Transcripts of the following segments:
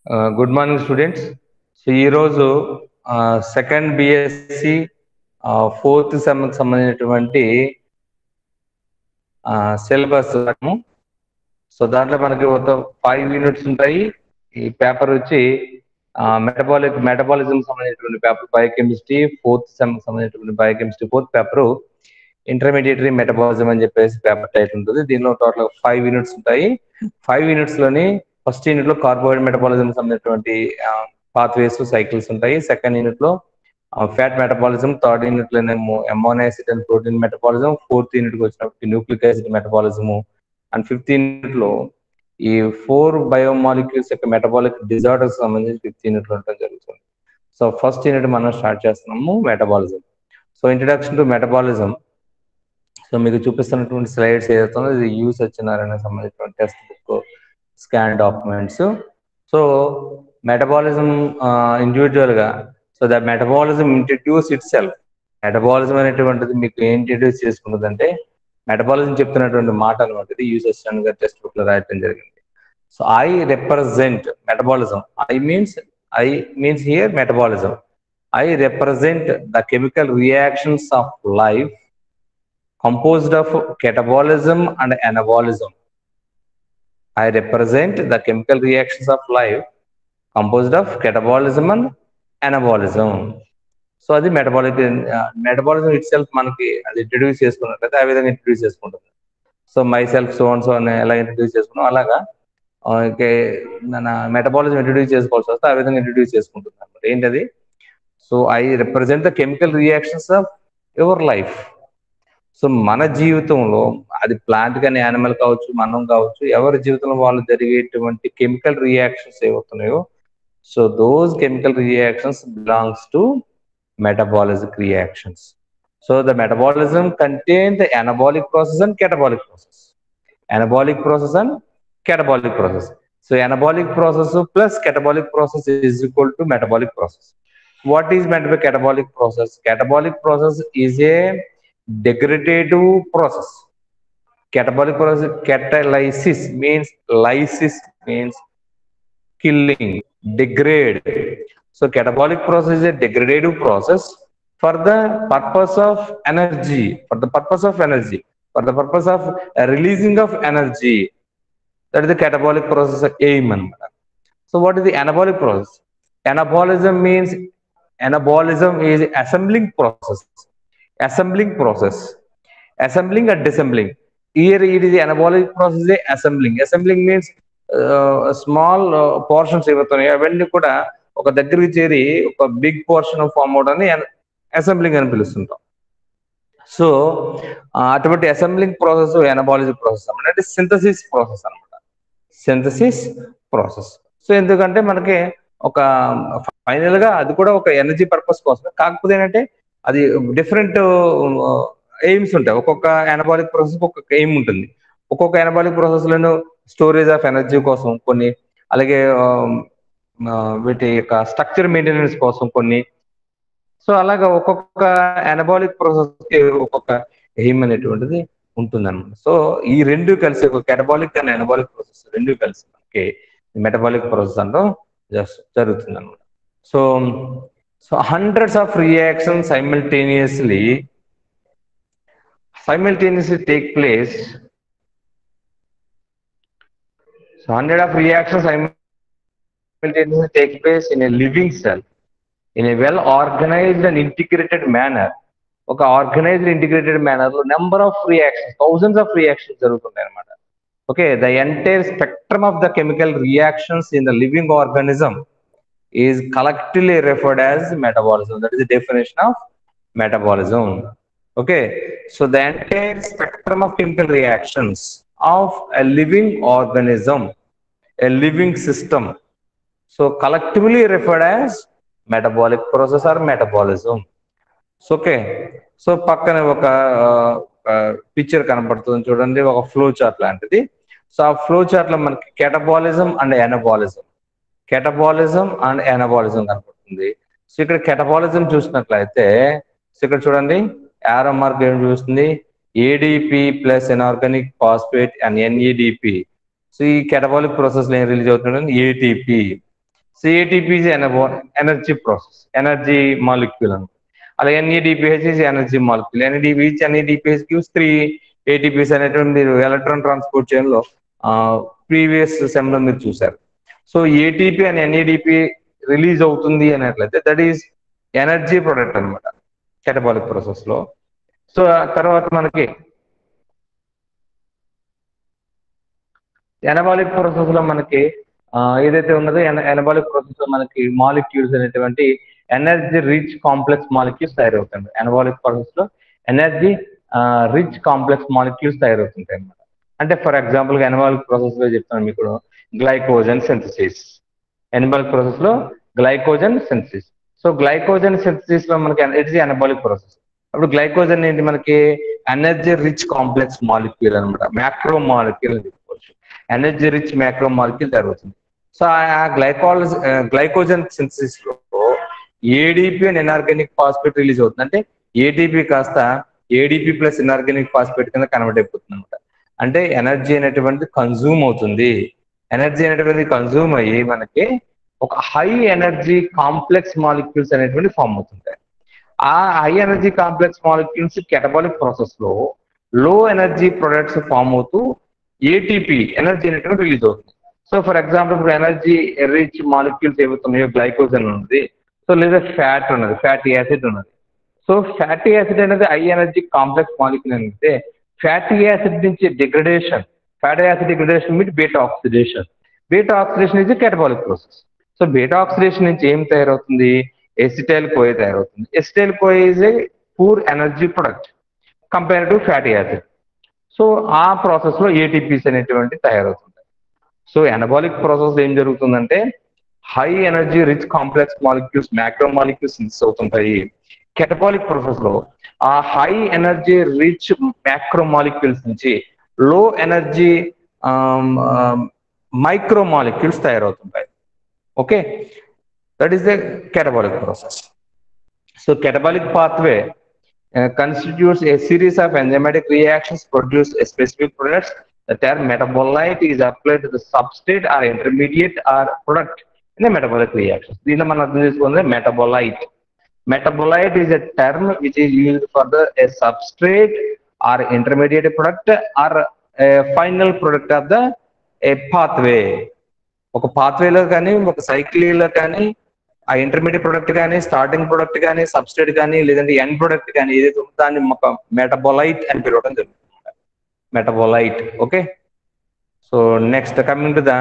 Good morning students so ఈరోజు second BSc fourth సెమ్కి సంబంధించినటువంటి సిలబస్ సో దాంట్లో మనకి ఒక ఫైవ్ యూనిట్స్ ఉంటాయి ఈ పేపర్ వచ్చి మెటబాలిక్ మెటబాలిజం సంబంధించినటువంటి పేపర్ బయోకెమిస్ట్రీ ఫోర్త్ సెమ్ సంబంధించినటువంటి biochemistry fourth paper intermediary metabolism అని చెప్పేసి పేపర్ టైటిల్ ఉంటుంది దీనిలో టోటల్ ఫైవ్ యూనిట్స్ ఉంటాయి ఫైవ్ యూనిట్స్ లోని ఫస్ట్ యూనిట్ లో కార్బోహైడ్రేట్ మెటబాలిజం సంబంధించినటువంటి పాత్వేస్ సైకిల్స్ ఉంటాయి సెకండ్ యూనిట్ లో ఫ్యాట్ మెటబాలిజం థర్డ్ యూనిట్ లోనేమో amino acid and protein metabolism fourth unit కి వచ్చినప్పుడు nucleic acid metabolism and fifth unit లో ఈ ఫోర్ బయోమాలిక్యూల్స్ యొక్క మెటబాలిక్ డిజార్డర్స్ సంబంధించి ఫిఫ్త్ యూనిట్ లో ఉండడం జరుగుతుంది సో ఫస్ట్ యూనిట్ మనం స్టార్ట్ చేస్తున్నాము metabolism so introduction to metabolism so మీకు చూపిస్తున్నటువంటి స్లైడ్స్ ఏదైతుందో ఇది యూ సత్యనారాయణ సంబంధించిన text book scan documents so metabolism individual గా so the metabolism introduce itself metabolism అనేటువంటిది మీకు ఏం ఇంట్రడ్యూస్ చేసుకుంటుంది అంటే మెటబాలిజం చెప్తున్నటువంటి మాట అనమాట ఇది యూ సత్యనారాయణ గారి టెక్స్ట్ బుక్ లో రాయటం జరిగింది so I represent metabolism I means I means here metabolism I represent the chemical reactions of life composed of catabolism and anabolism. I represent the chemical reactions of life composed of catabolism and anabolism. So అది metabolic metabolism itself మనకి అది introduce చేసుకున్నట్లయితే ఆ విధంగా introduce చేసుకుంటుంది so myself so and so అని ఎలా introduce చేసుకున్నాం అలాగా మన మెటబాలిజం ఇంట్రడ్యూస్ చేసుకోవాల్సి వస్తే ఆ విధంగా ఇంట్రడ్యూస్ చేసుకుంటుంది అనమాట ఏంటది so I represent the chemical reactions of your life so మన జీవితంలో అది ప్లాంట్ కానీ యానిమల్ కావచ్చు మనం కావచ్చు ఎవరి జీవితంలో వాళ్ళు జరిగేటువంటి కెమికల్ రియాక్షన్స్ ఏవవుతున్నాయో so those chemical reactions belongs to metabolic reactions so the metabolism contain the anabolic process and catabolic process anabolic process and catabolic process so anabolic process plus catabolic process is equal to metabolic process what is meant by catabolic process catabolic process is a degradative process. Catabolic process, catalysis means lysis means killing, degrade. So catabolic process is a degradative process for the purpose of energy, for the purpose of energy, for the purpose of releasing of energy. That is the catabolic process aim. So what is the anabolic process? Anabolism means anabolism is assembling process assembling process assembling and disassembling here it is the anabolic process is assembling assembling means small portions ఏవవుతున్నాయి అవన్నీ కూడా ఒక దగ్గరికి చేరి ఒక big portion form అవడాన్ని assembling అని పిలుస్తుంటాం సో అటువంటి అసెంబ్లింగ్ ప్రాసెస్ ఎనబాలజీ ప్రాసెస్ అనమాట అంటే సింథసిస్ ప్రాసెస్ అనమాట సింథసిస్ ప్రాసెస్ సో ఎందుకంటే మనకి ఒక ఫైనల్ గా అది కూడా ఒక ఎనర్జీ పర్పస్ కోసం కాకపోతే ఏంటంటే అది డిఫరెంట్ ఎయిమ్స్ ఉంటాయి ఒక్కొక్క ఎనబాలిక్ ప్రాసెస్ ఒక్కొక్క ఎయిమ్ ఉంటుంది ఒక్కొక్క ఎనబాలిక్ ప్రాసెస్ లోను స్టోరేజ్ ఆఫ్ ఎనర్జీ కోసం కొన్ని అలాగే వీటి యొక్క స్ట్రక్చర్ మెయింటెనెన్స్ కోసం కొన్ని సో అలాగా ఒక్కొక్క ఎనబాలిక్ ప్రాసెస్ కి ఒక్కొక్క ఎయిమ్ అనేటువంటిది ఉంటుంది అనమాట సో ఈ రెండు కలిసి ఒక కెటబాలిక్ అండ్ ఎనబాలిక్ ప్రాసెస్ రెండు కలిసి మనకి మెటబాలిక్ ప్రాసెస్ అంటూ జరుగుతుంది అనమాట so So hundreds of reactions simultaneously simultaneously take place. So hundred of reactions simultaneously take place in a living cell in a well organized and integrated manner. ఒక organized integrated manner లో number of reactions thousands of reactions జరుగుతున్నాయి అనమాట okay the entire spectrum of the chemical reactions in the living organism is collectively referred as metabolism. That is the definition of metabolism. Okay, so the entire spectrum of chemical reactions of a living organism, a living system, so collectively referred as metabolic process or metabolism. So, okay, so పక్కన ఒక picture కనపడుతుంది చూడండి ఒక flow chart లాంటిది so ఆ flow chart లో మనకి catabolism and anabolism catabolism and anabolism కనపడుతుంది సో ఇక్కడ కెటబాలిజం చూసినట్లయితే సో ఇక్కడ చూడండి యారో మార్క్ ఏం చూస్తుంది ADP plus inorganic phosphate and NADP so ఈ కెటబాలిక్ ప్రాసెస్ లో ఏం రిలీజ్ అవుతుంది ATP so ATP is energy process energy molecule అని అలాగే NADPH is energy molecule NADP NADPH gives three ATPs అనేటువంటి మీరు ఎలక్ట్రాన్ ట్రాన్స్పోర్ట్ చైన్ లో ప్రీవియస్ సెమ్ లో మీరు చూసారు so ATP and NADP release అవుతుంది అన్నట్లయితే దట్ ఈస్ ఎనర్జీ ప్రొడక్ట్ అనమాట కెటబాలిక్ ప్రాసెస్ లో సో తర్వాత మనకి ఎనబాలిక్ ప్రాసెస్ లో మనకి ఏదైతే ఉన్నదో ఎనబాలిక్ ప్రాసెస్ లో మనకి మాలిక్యూల్స్ అనేటువంటి ఎనర్జీ రిచ్ కాంప్లెక్స్ మాలిక్యూల్స్ తయారవుతుంది ఎనబాలిక్ ప్రాసెస్ లో ఎనర్జీ రిచ్ కాంప్లెక్స్ మాలిక్యూల్స్ తయారవుతుంటాయి అనమాట అంటే ఫర్ ఎగ్జాంపుల్ ఎనబాలిక్ ప్రాసెస్ లో చెప్తాను మీకు గ్లైకోజన్ సింథసిస్ ఎనబాలిక్ ప్రాసెస్ లో glycogen synthesis so glycogen synthesis లో మనకి ఇట్స్ ఎనబాలిక్ ప్రాసెస్ అప్పుడు గ్లైకోజన్ ఏంటి మనకి ఎనర్జీ రిచ్ కాంప్లెక్స్ మాలిక్యూల్ అనమాట మ్యాక్రో మాలిక్యూల్ అని చెప్పుకోవచ్చు ఎనర్జీ రిచ్ మ్యాక్రో మాలిక్యూల్ జరుగుతుంది సో ఆ గ్లైకాల్ గ్లైకోజన్ సింథసిస్ లో ADP and inorganic phosphate release అవుతుంది అంటే ఏటీపీ కాస్త ఏడిపి ప్లస్ ఇన్ఆర్గానిక్ ఫాస్ఫేట్ కింద కన్వర్ట్ అయిపోతుంది అనమాట అంటే ఎనర్జీ అనేటువంటిది కన్జ్యూమ్ అవుతుంది ఎనర్జీ అనేటువంటిది కన్జ్యూమ్ అయ్యి మనకి ఒక హై ఎనర్జీ కాంప్లెక్స్ మాలిక్యూల్స్ అనేటువంటి ఫామ్ అవుతుంటాయి ఆ high energy complex molecules catabolic process లో లో ఎనర్జీ ప్రొడక్ట్స్ ఫామ్ అవుతూ ఏటీపీ ఎనర్జీ అనేటువంటి రిలీజ్ అవుతుంది సో ఫర్ ఎగ్జాంపుల్ ఇప్పుడు ఎనర్జీ రిచ్ మాలిక్యూల్స్ ఏవైతున్నాయో గ్లైకోజన్ ఉన్నది సో లేదా ఫ్యాట్ ఉన్నది ఫ్యాటీ యాసిడ్ ఉన్నది సో ఫ్యాటీ యాసిడ్ అనేది హై ఎనర్జీ కాంప్లెక్స్ మాలిక్యూల్ అంటే ఫ్యాటీ యాసిడ్ నుంచి degradation fatty acid degradation meet beta oxidation beta oxidation ఇది catabolic process so beta oxidation నుంచి ఏం తయారవుతుంది ఎసిటైల్ కోయ తయారవుతుంది acetyl CoA is a poor energy product compare to fatty acid so ఆ process లో ATPs అనేటువంటి తయారవుతుంటాయి సో ఎనబాలిక్ ప్రాసెస్ ఏం జరుగుతుందంటే high energy rich complex molecules macro molecules synthesis అవుతుంటాయి కెటబాలిక్ ప్రాసెస్ లో ఆ high energy rich macro molecules నుంచి లో ఎనర్జీ మైక్రో మాలిక్యూల్స్ తయారవుతుంటాయి okay that is the catabolic process so catabolic pathway constitutes a series of enzymatic reactions produce a specific products the term metabolite is applied to the substrate or intermediate or product in a metabolic reaction దీనిలో మనం అర్థం చేసుకుంది metabolite metabolite is a term which is used for the a substrate or intermediate product or final product of the a pathway ఒక పాత్వేలో కానీ ఒక సైకిల్లో కానీ ఆ ఇంటర్మీడియట్ ప్రొడక్ట్ కానీ స్టార్టింగ్ ప్రొడక్ట్ కానీ సబ్స్టేట్ కానీ లేదంటే ఎండ్ ప్రొడక్ట్ కానీ ఏదైతే ఉందో దాన్ని ఒక మెటబొలైట్ అని పిలవడం జరుగుతుంది metabolite okay so next coming to the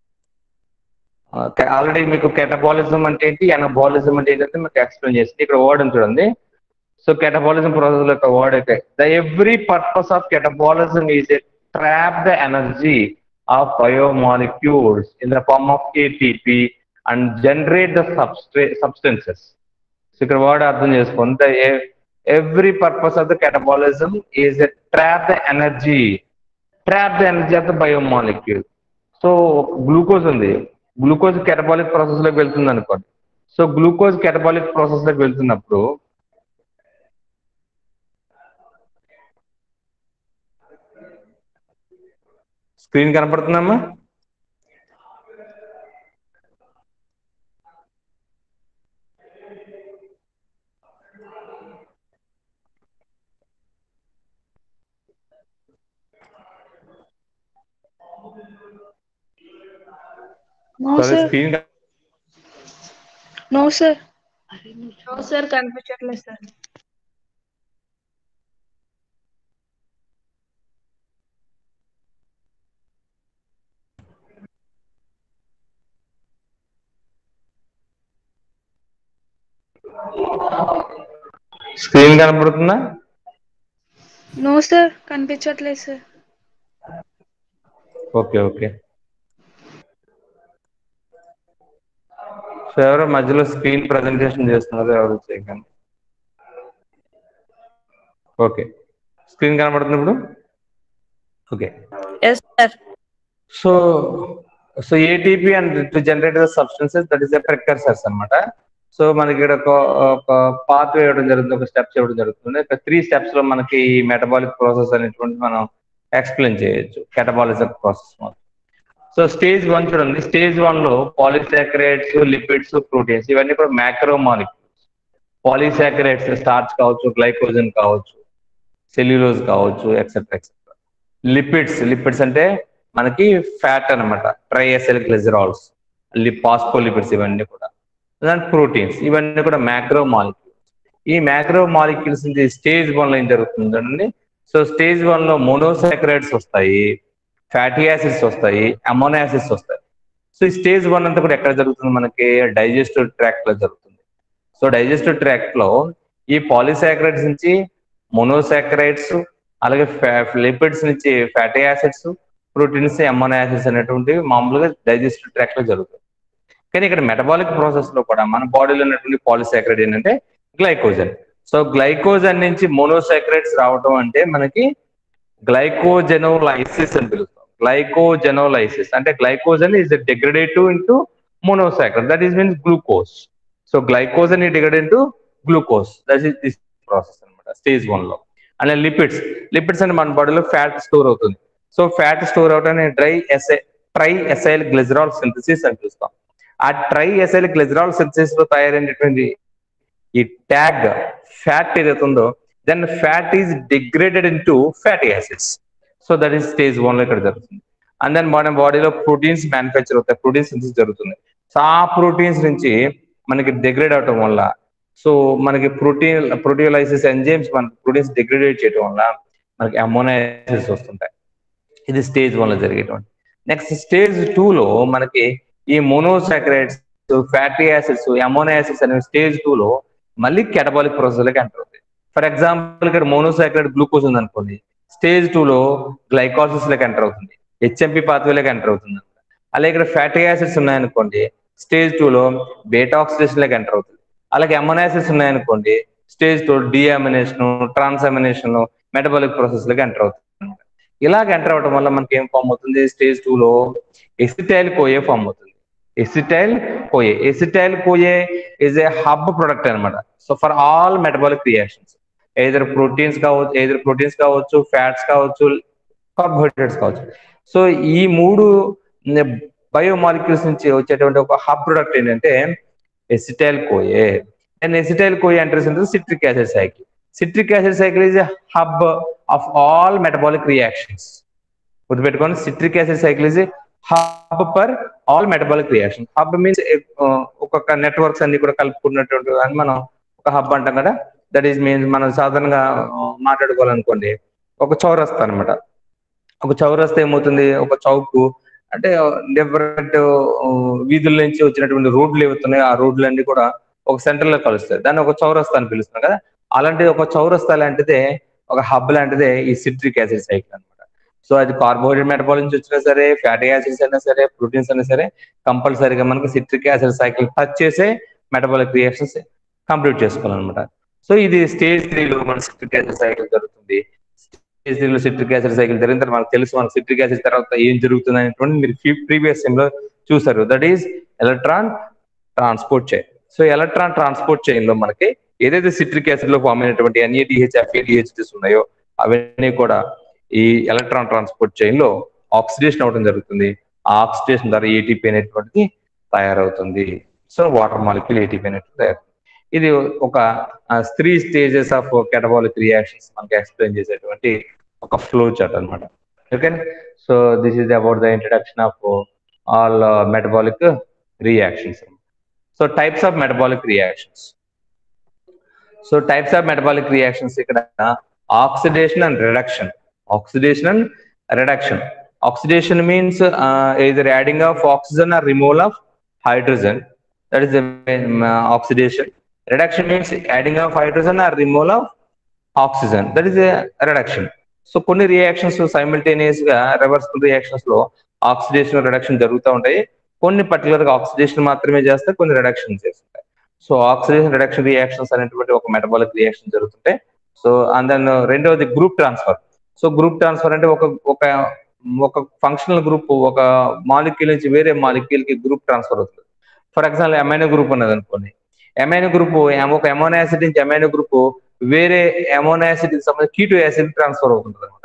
already మీకు కెటబాలిజం అంటే ఏంటి ఎనబాలిజం అంటే ఏంటంటే మీకు ఎక్స్ప్లెయిన్ చేసింది ఇక్కడ వర్డ్ ఉంది చూడండి సో కెటబాలిజం ప్రాసెస్ లో వర్డ్ అయితే the every purpose of catabolism is a trap the energy of biomolecules in the form of ATP and generate the substrate substances so ఇక్కడ వర్డ్ అర్థం చేసుకోండి the every purpose of the catabolism is a trap the energy trap the energy of the biomolecule so glucose ఉంది glucose catabolic process లోకి వెళ్తుంది అనుకోండి so glucose catabolic process లోకి వెళ్తున్నప్పుడు screen కనపడుతుందమ్మా no సరే sir screen no sir no sir కనిపించట్లేదు sir screen కనపడుతుందా no sir కనిపించట్లేదు సార్ ఓకే ఓకే సో ఎవరో మధ్యలో స్క్రీన్ ప్రజెంటేషన్ చేస్తున్నారు ఎవరు చేయకండి ఓకే స్క్రీన్ కనబడుతుంది ఇప్పుడు okay yes sir so so ATP and to generate the substances that is the precursors అన్నమాట సో మనకి ఇక్కడ ఒక ఒక పాత్ ఇవ్వడం జరుగుతుంది ఒక స్టెప్స్ ఇవ్వడం జరుగుతుంది ఇక్కడ త్రీ స్టెప్స్ లో మనకి మెటబాలిక్ ప్రాసెస్ అనేటువంటి మనం ఎక్స్ప్లెయిన్ చేయొచ్చు కెటబాలిజం ప్రాసెస్ మొత్తం సో స్టేజ్ వన్ చూడండి స్టేజ్ వన్ లో పాలిసాకరైడ్స్ లిపిడ్స్ ప్రోటీన్స్ ఇవన్నీ కూడా మ్యాక్రో మాలిక్యూల్స్ పాలిసాకరైడ్స్ స్టార్చ్ కావచ్చు గ్లైకోజన్ కావచ్చు సెల్యులోజ్ కావచ్చు ఎక్సెట్రా ఎక్సెట్రా లిపిడ్స్ లిపిడ్స్ అంటే మనకి ఫ్యాట్ అనమాట ట్రైఎస్ఎల్ గ్లిజరాల్స్ పాస్పోలిపిడ్స్ ఇవన్నీ కూడా దాని ప్రోటీన్స్ ఇవన్నీ కూడా మ్యాక్రో మాలిక్యూల్స్ ఈ మ్యాక్రో మాలిక్యూల్స్ నుంచి స్టేజ్ వన్ లో ఏం జరుగుతుందండి సో స్టేజ్ వన్ లో మోనోసాక్రైడ్స్ వస్తాయి ఫ్యాటీ యాసిడ్స్ వస్తాయి అమోనో యాసిడ్స్ వస్తాయి సో ఈ స్టేజ్ వన్ అంతా కూడా ఎక్కడ జరుగుతుంది మనకి డైజెస్టివ్ ట్రాక్ట్ లో జరుగుతుంది సో డైజెస్టివ్ ట్రాక్ట్ లో ఈ పాలిసాక్రైడ్స్ నుంచి మోనోసాక్రైడ్స్ అలాగే లిపిడ్స్ నుంచి fatty acids proteins amino acids అనేటువంటివి మామూలుగా డైజెస్టివ్ ట్రాక్ట్ లో జరుగుతుంది కానీ ఇక్కడ మెటబాలిక్ ప్రాసెస్ లో కూడా మన బాడీలో ఉన్నటువంటి పాలిసాక్రైడ్ ఏంటంటే గ్లైకోజన్ సో గ్లైకోజన్ నుంచి మోనోసాక్రైడ్స్ రావడం అంటే మనకి గ్లైకోజెనోలైసిస్ అని పిలుస్తాం గ్లైకోజెనోలైసిస్ అంటే glycogen is degradative into monosaccharide that is means glucose so glycogen ఈ degrade into glucose that is this process అనమాట స్టేజ్ వన్ లో అండ్ లిపిడ్స్ లిపిడ్స్ అంటే మన బాడీలో ఫ్యాట్ స్టోర్ అవుతుంది సో ఫ్యాట్ స్టోర్ అవటాన్ని డ్రై ఎస్ఐ ట్రై ఎసైల్ గ్లిజరాల్ సింథసిస్ అని పిలుస్తాం ఆ ట్రై ఎసైల్ గ్లిజరాల్ సింథసిస్ లో తయారైనటువంటి ఈ ట్యాగ్ ఫ్యాట్ ఏదైతే ఉందో then fat is degraded into fatty acids so that is stage one లో ఇక్కడ జరుగుతుంది అండ్ దెన్ మన బాడీలో ప్రోటీన్స్ మ్యానుఫ్యాక్చర్ అవుతాయి ప్రోటీన్ సింథసిస్ జరుగుతుంది సో ఆ ప్రోటీన్స్ నుంచి మనకి డిగ్రేడ్ అవటం వల్ల సో మనకి ప్రోటీన్ ప్రోటీలైసిస్ ఎంజైమ్స్ మనకి ప్రోటీన్స్ డిగ్రేడేట్ చేయడం వల్ల మనకి అమోనో యాసిడ్స్ వస్తుంటాయి ఇది స్టేజ్ వన్ లో జరిగేటువంటి నెక్స్ట్ స్టేజ్ టూ లో మనకి ఈ monosaccharides fatty acids amino acids అనే స్టేజ్ టూ లో మళ్ళీ కెటబాలిక్ ప్రాసెస్ లోకి ఎంటర్ అవుతాయి ఫర్ ఎగ్జాంపుల్ ఇక్కడ మోనోసాక్రైడ్ గ్లూకోజ్ ఉంది అనుకోండి స్టేజ్ టూ లో గ్లైకాసిస్ లోకి ఎంటర్ అవుతుంది హెచ్ఎంపి పాత్వేలోకి ఎంటర్ అవుతుంది అలాగే ఇక్కడ ఫ్యాటీ యాసిడ్స్ ఉన్నాయనుకోండి స్టేజ్ టూ లో బేటా ఆక్సిడేషన్ లోకి ఎంటర్ అవుతుంది అలాగే అమోనో యాసిడ్స్ ఉన్నాయనుకోండి stage two deamination transamination metabolic process లోకి ఎంటర్ అవుతుంది ఇలాగ ఎంటర్ అవడం వల్ల మనకి ఏం ఫామ్ అవుతుంది స్టేజ్ టూ లో ఎసిటైల్ కోయే ఫామ్ అవుతుంది acetyl CoA acetyl CoA is a hub product అనమాట so for all metabolic reactions either proteins కావచ్చు ఏదర్ ప్రోటీన్స్ కావచ్చు ఫ్యాట్స్ కావచ్చు కార్బోహైడ్రేట్స్ కావచ్చు సో ఈ మూడు బయోమాలిక్యూల్స్ నుంచి వచ్చేటువంటి ఒక హబ్ ప్రొడక్ట్ ఏంటంటే acetyl CoA and acetyl CoA enters into citric acid cycle citric acid cycle is hub of all metabolic reactions గుర్తుపెట్టుకోండి citric acid cycle is hub per all metabolic reaction hub means ఒక్కొక్క networks అన్ని కూడా కలుపుకున్నటువంటి అని మనం ఒక hub అంటాం కదా that is means మనం సాధారణంగా మాట్లాడుకోవాలనుకోండి ఒక చౌరస్తా అనమాట ఒక చౌరస్తా ఏమవుతుంది ఒక చౌక్ అంటే డిఫరెంట్ వీధుల నుంచి వచ్చినటువంటి రోడ్లు ఏవవుతున్నాయి ఆ రోడ్లన్నీ కూడా ఒక సెంటర్ లో కలుస్తాయి దాన్ని ఒక చౌరస్తా అని పిలుస్తున్నాం కదా అలాంటి ఒక చౌరస్తా లాంటిదే ఒక హబ్ లాంటిదే ఈ సిట్రిక్ యాసిడ్ సైకిల్ అనమాట సో అది కార్బోహైడ్రేట్ మెటబాలిక్ నుంచి వచ్చినా సరే ఫ్యాటీ యాసిడ్స్ అయినా సరే ప్రోటీన్స్ అయినా సరే కంపల్సరీగా మనకి సిట్రిక్ యాసిడ్ సైకిల్ టచ్ చేసే మెటబాలిక్ రియాక్షన్స్ కంప్లీట్ చేసుకోవాలన్నమాట సో ఇది స్టేజ్ త్రీలో మన సిట్రిక్ యాసిడ్ సైకిల్ జరుగుతుంది స్టేజ్ త్రీలో సిట్రిక్ యాసిడ్ సైకిల్ జరిగిన తర్వాత మనకు తెలుసు మనకు సిట్రిక్ యాసిడ్ తర్వాత ఏం జరుగుతుంది అనేటువంటి మీరు ప్రీవియస్ టైం లో చూసారు that is electron transport chain so electron transport chain లో మనకి ఏదైతే సిట్రిక్ యాసిడ్ లో ఫామ్ అయినటువంటి ఎన్ఏడిహెచ్ ఎఫ్ఏడిహెచ్డిస్ ఉన్నాయో అవన్నీ కూడా ఈ ఎలక్ట్రాన్ ట్రాన్స్పోర్ట్ చైన్ లో ఆక్సిడేషన్ అవడం జరుగుతుంది ఆ ఆక్సిడేషన్ ద్వారా ఏటీపీ అనేటువంటిది తయారవుతుంది సో వాటర్ మాలిక్యూల్ ఏటీపీ అనేటువంటి తయారవుతుంది ఇది ఒక three stages of catabolic reactions మనకి ఎక్స్ప్లెయిన్ చేసేటువంటి ఒక ఫ్లో చార్ట్ అనమాట okay so this is about the introduction of all metabolic reactions so types of metabolic reactions so types of metabolic reactions ఇక్కడ oxidation and reduction oxidation and reduction oxidation means either adding of oxygen or removal of hydrogen that is the oxidation reduction means adding of hydrogen or removal of oxygen that is a reduction so కొన్ని reactions simultaneous గా reversible reactions లో oxidation reduction జరుగుతూ ఉంటాయి కొన్ని particular గా oxidation మాత్రమే చేస్తే కొన్ని రిడక్షన్ చేస్తుంటాయి సో ఆక్సిడేషన్ రిడక్షన్ రియాక్షన్స్ అనేటువంటి ఒక మెటబాలిక్ రియాక్షన్ జరుగుతుంటాయి సో అండ్ దెన్ రెండవది group transfer so group transfer అంటే ఒక ఒక ఒక ఫంక్షనల్ గ్రూప్ ఒక మాలిక్యూల్ నుంచి వేరే మాలిక్యూల్ కి గ్రూప్ ట్రాన్స్ఫర్ అవుతుంది ఫర్ ఎగ్జాంపుల్ అమైనో గ్రూప్ ఉన్నది అనుకోండి అమైనో గ్రూప్ ఒక అమోనో యాసిడ్ నుంచి అమైనో గ్రూప్ వేరే అమోనో యాసిడ్ కి సంబంధించి కీటో యాసిడ్ ట్రాన్స్ఫర్ అవుతుంది అనమాట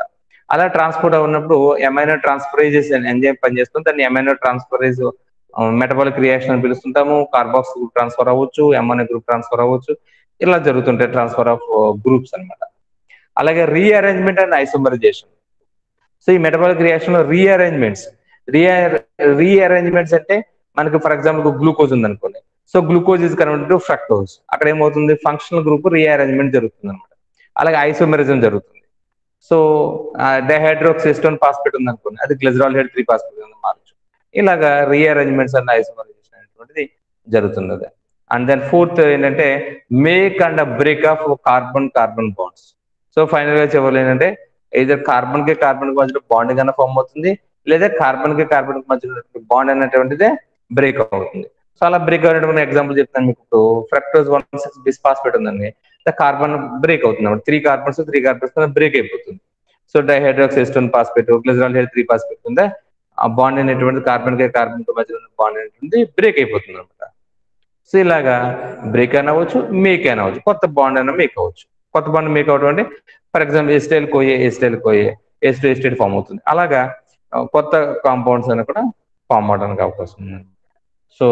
అలా ట్రాన్స్పోర్ట్ ఉన్నప్పుడు ఎమైనో ట్రాన్స్ఫరేజెస్ ఎంజైమ్ పనిచేస్తుంది దాన్ని ఎమైనో ట్రాన్స్ఫరేజ్ మెటబాలిక్ రియాక్షన్ అని పిలుస్తుంటాము కార్బాక్స్ గ్రూప్ ట్రాన్స్ఫర్ అవ్వచ్చు ఎంఎన్ఏ గ్రూప్ ట్రాన్స్ఫర్ అవ్వచ్చు ఇలా జరుగుతుంటాయి ట్రాన్స్ఫర్ ఆఫ్ గ్రూప్స్ అన్నమాట అలాగే రీఅరేంజ్మెంట్ అండ్ ఐసోమరైజేషన్ సో ఈ మెటబాలిక్ రియాక్షన్ లో రీఅరేంజ్మెంట్స్ రీఅర్ రీఅరేంజ్మెంట్స్ అంటే మనకి ఫర్ ఎగ్జాంపుల్ గ్లూకోజ్ ఉంది అనుకోండి so glucose is converted to fructose అక్కడ ఏమవుతుంది ఫంక్షనల్ గ్రూప్ రీఅరేంజ్మెంట్ జరుగుతుంది అనమాట అలాగే ఐసోమెరిజం జరుగుతుంది సో డైహైడ్రోక్సిస్టోన్ ఫాస్ఫేట్ ఉంది అనుకోండి అది గ్లిజరాల్ హెడ్ త్రీ ఫాస్ఫేట్ కింద మారచ్చు ఇలాగా రీఅరేంజ్మెంట్స్ అండ్ ఐసోమరైజేషన్ అనేటువంటిది జరుగుతుంది అది అండ్ దెన్ ఫోర్త్ ఏంటంటే make and break of carbon carbon bonds so final గా చివరిలో ఏంటంటే ఇద్దరు కార్బన్ కి కార్బన్ కి మధ్యలో బాండ్ కన్నా ఫామ్ అవుతుంది లేదా కార్బన్ కి కార్బన్ కి మధ్యలో బాండ్ అనేటువంటిదే బ్రేక్ అవుతుంది సో అలా బ్రేక్ అయినటువంటి ఎగ్జాంపుల్ చెప్తాను మీకు ఇప్పుడు ఫ్రక్టోజ్ వన్ సిక్స్ బిస్ఫాస్ఫేట్ ఉందండి కార్బన్ బ్రేక్ అవుతుంది three carbons three carbons break అయిపోతుంది so dihydroxyacetone phosphate glyceraldehyde three phosphate ఉందా ఆ బాండ్ అనేటువంటి కార్బన్ కి కార్బన్ కి మధ్యలో బాండ్ అనేటువంటి బ్రేక్ అయిపోతుంది అనమాట సో ఇలాగా బ్రేక్ అయినా అవ్వచ్చు మేక్ అయినా అవ్వచ్చు కొత్త బాండ్ అయినా మేక్ అవ్వచ్చు కొత్త బాండ్ మేక్ అవడం అంటే for example acetyl CoA acetyl CoA acetoacetate form అవుతుంది అలాగా ఆ, కొత్త కాంపౌండ్స్ అని కూడా ఫామ్ అవడానికి అవకాశం ఉంది సో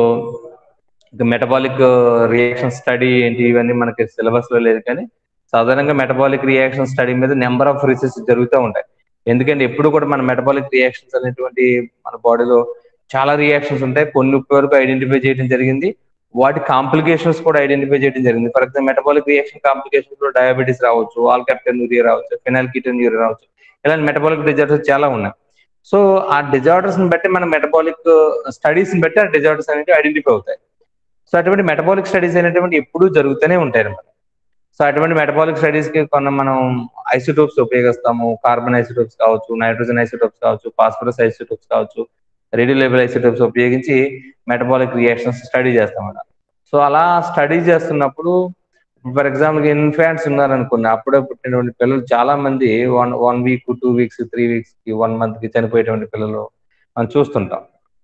మెటబాలిక్ రియాక్షన్ స్టడీ ఏంటి ఇవన్నీ మనకి సిలబస్ లో లేదు కానీ సాధారణంగా మెటబాలిక్ రియాక్షన్ స్టడీ మీద నెంబర్ ఆఫ్ రీసెర్చ్ జరుగుతూ ఉంటాయి ఎందుకంటే ఎప్పుడు కూడా మన మెటబాలిక్ రియాక్షన్స్ అనేటువంటి మన బాడీలో చాలా రియాక్షన్స్ ఉంటాయి కొన్ని వరకు ఐడెంటిఫై చేయడం జరిగింది వాటి కాంప్లికేషన్స్ కూడా ఐడెంటిఫై చేయడం జరిగింది for example metabolic reaction complications లో డయాబెటీస్ రావచ్చు ఆల్ క్యాప్టెన్ యూరియా రావచ్చు ఫినాల్ కీటన్ యూరియా రావచ్చు ఇలాంటి మెటబాలిక్ డిజార్డర్స్ చాలా ఉన్నాయి సో ఆ డిజార్డర్స్ ని బట్టి మన మెటబాలిక్ స్టడీస్ ని బట్టి ఆ డిజార్డర్స్ అనేవి ఐడెంటిఫై అవుతాయి సో అటువంటి మెటబాలిక్ స్టడీస్ అనేటువంటి ఎప్పుడూ జరుగుతూనే ఉంటాయి అన్నమాట సో అటువంటి మెటబాలిక్ స్టడీస్ కి కొన్న మనం ఐసోటోప్స్ ఉపయోగిస్తాము కార్బన్ ఐసోటోప్స్ కావచ్చు నైట్రోజన్ ఐసోటోప్స్ కావచ్చు ఫాస్ఫరస్ ఐసోటోప్స్ కావచ్చు రేడియో లేబుల్ ఐసోటోప్స్ ఉపయోగించి మెటబాలిక్ రియాక్షన్స్ స్టడీ చేస్తాం సో అలా స్టడీ చేస్తున్నప్పుడు ఫర్ ఎగ్జాంపుల్ ఇన్ఫాంట్స్ ఉన్నారనుకోండి అప్పుడే పుట్టినటువంటి పిల్లలు చాలా మంది one one week two weeks three weeks కి వన్ మంత్ కి చనిపోయేటువంటి పిల్లలు మనం చూస్తుంటాం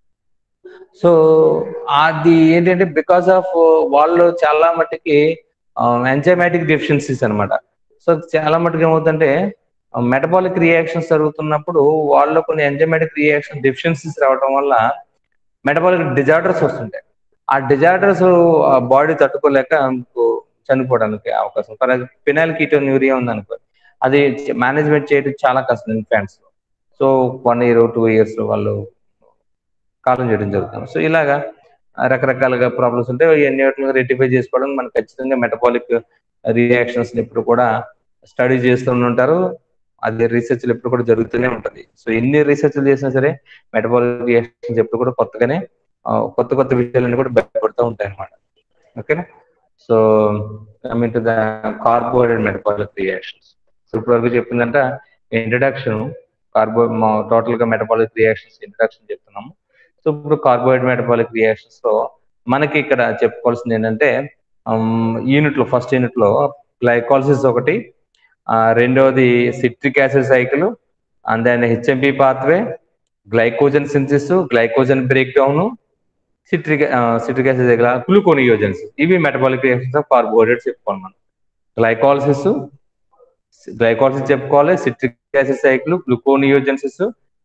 సో అది ఏంటంటే బికాస్ ఆఫ్ వాళ్ళు చాలా మట్టుకి ఎంజైమాటిక్ డెఫిషియన్సీస్ అన్నమాట సో చాలా మటుకు ఏమవుతుందంటే మెటబాలిక్ రియాక్షన్స్ జరుగుతున్నప్పుడు వాళ్ళు కొన్ని ఎంజైమాటిక్ రియాక్షన్ డెఫిషియన్సీస్ రావడం వల్ల మెటబాలిక్ డిజార్డర్స్ వస్తుంటాయి ఆ డిజార్డర్స్ బాడీ తట్టుకోలేక మీకు చనిపోవడానికి అవకాశం ఫర్ ఫినాయిల్ కీటోన్ యూరియా ఉందనుకో అది మేనేజ్మెంట్ చేయడం చాలా కష్టం ఇన్ఫాంట్స్ లో so one year two years వాళ్ళు కాలం చేయడం జరుగుతుంది సో ఇలాగా రకరకాలుగా ప్రాబ్లమ్స్ ఉంటాయి ఇవన్నీ వాటిని రెక్టిఫై చేసుకోవడం మనకు ఖచ్చితంగా మెటబాలిక్ రియాక్షన్స్ ఎప్పుడు కూడా స్టడీ చేస్తూ ఉంటారు అది రీసెర్చ్ ఎప్పుడు కూడా జరుగుతూనే ఉంటుంది సో ఎన్ని రీసెర్చ్ చేసినా సరే మెటబాలిక్ రియాక్షన్స్ ఎప్పుడు కూడా కొత్తగానే ఆ, కొత్త కొత్త విషయాలన్నీ కూడా బయటపడుతూ ఉంటాయి అన్నమాట ఓకేనా so coming to the carbohydrate metabolic reactions so ఇప్పుడు వరకు చెప్పిందంట ఇంట్రడక్షన్ కార్బో టోటల్ గా మెటబాలిక్ రియాక్షన్స్ ఇంట్రడక్షన్ చెప్తున్నాము సో ఇప్పుడు కార్బోహైడ్రేట్ మెటబాలిక్ రియాక్షన్స్ లో మనకి ఇక్కడ చెప్పుకోవాల్సింది ఏంటంటే యూనిట్ లో ఫస్ట్ యూనిట్ లో గ్లైకాలసిస్ ఒకటి ఆ, రెండవది citric acid cycle and then HMP pathway glycogen synthesis glycogen break down citric citric acid cycle gluconeogenesis ఇవి మెటబాలిక్ రియాక్షన్స్ ఆఫ్ కార్బోహైడ్రేట్స్ చెప్పుకోవాలి మనం గ్లైకాలసిస్ గ్లైకాలసిస్ చెప్పుకోవాలి citric acid cycle gluconeogenesis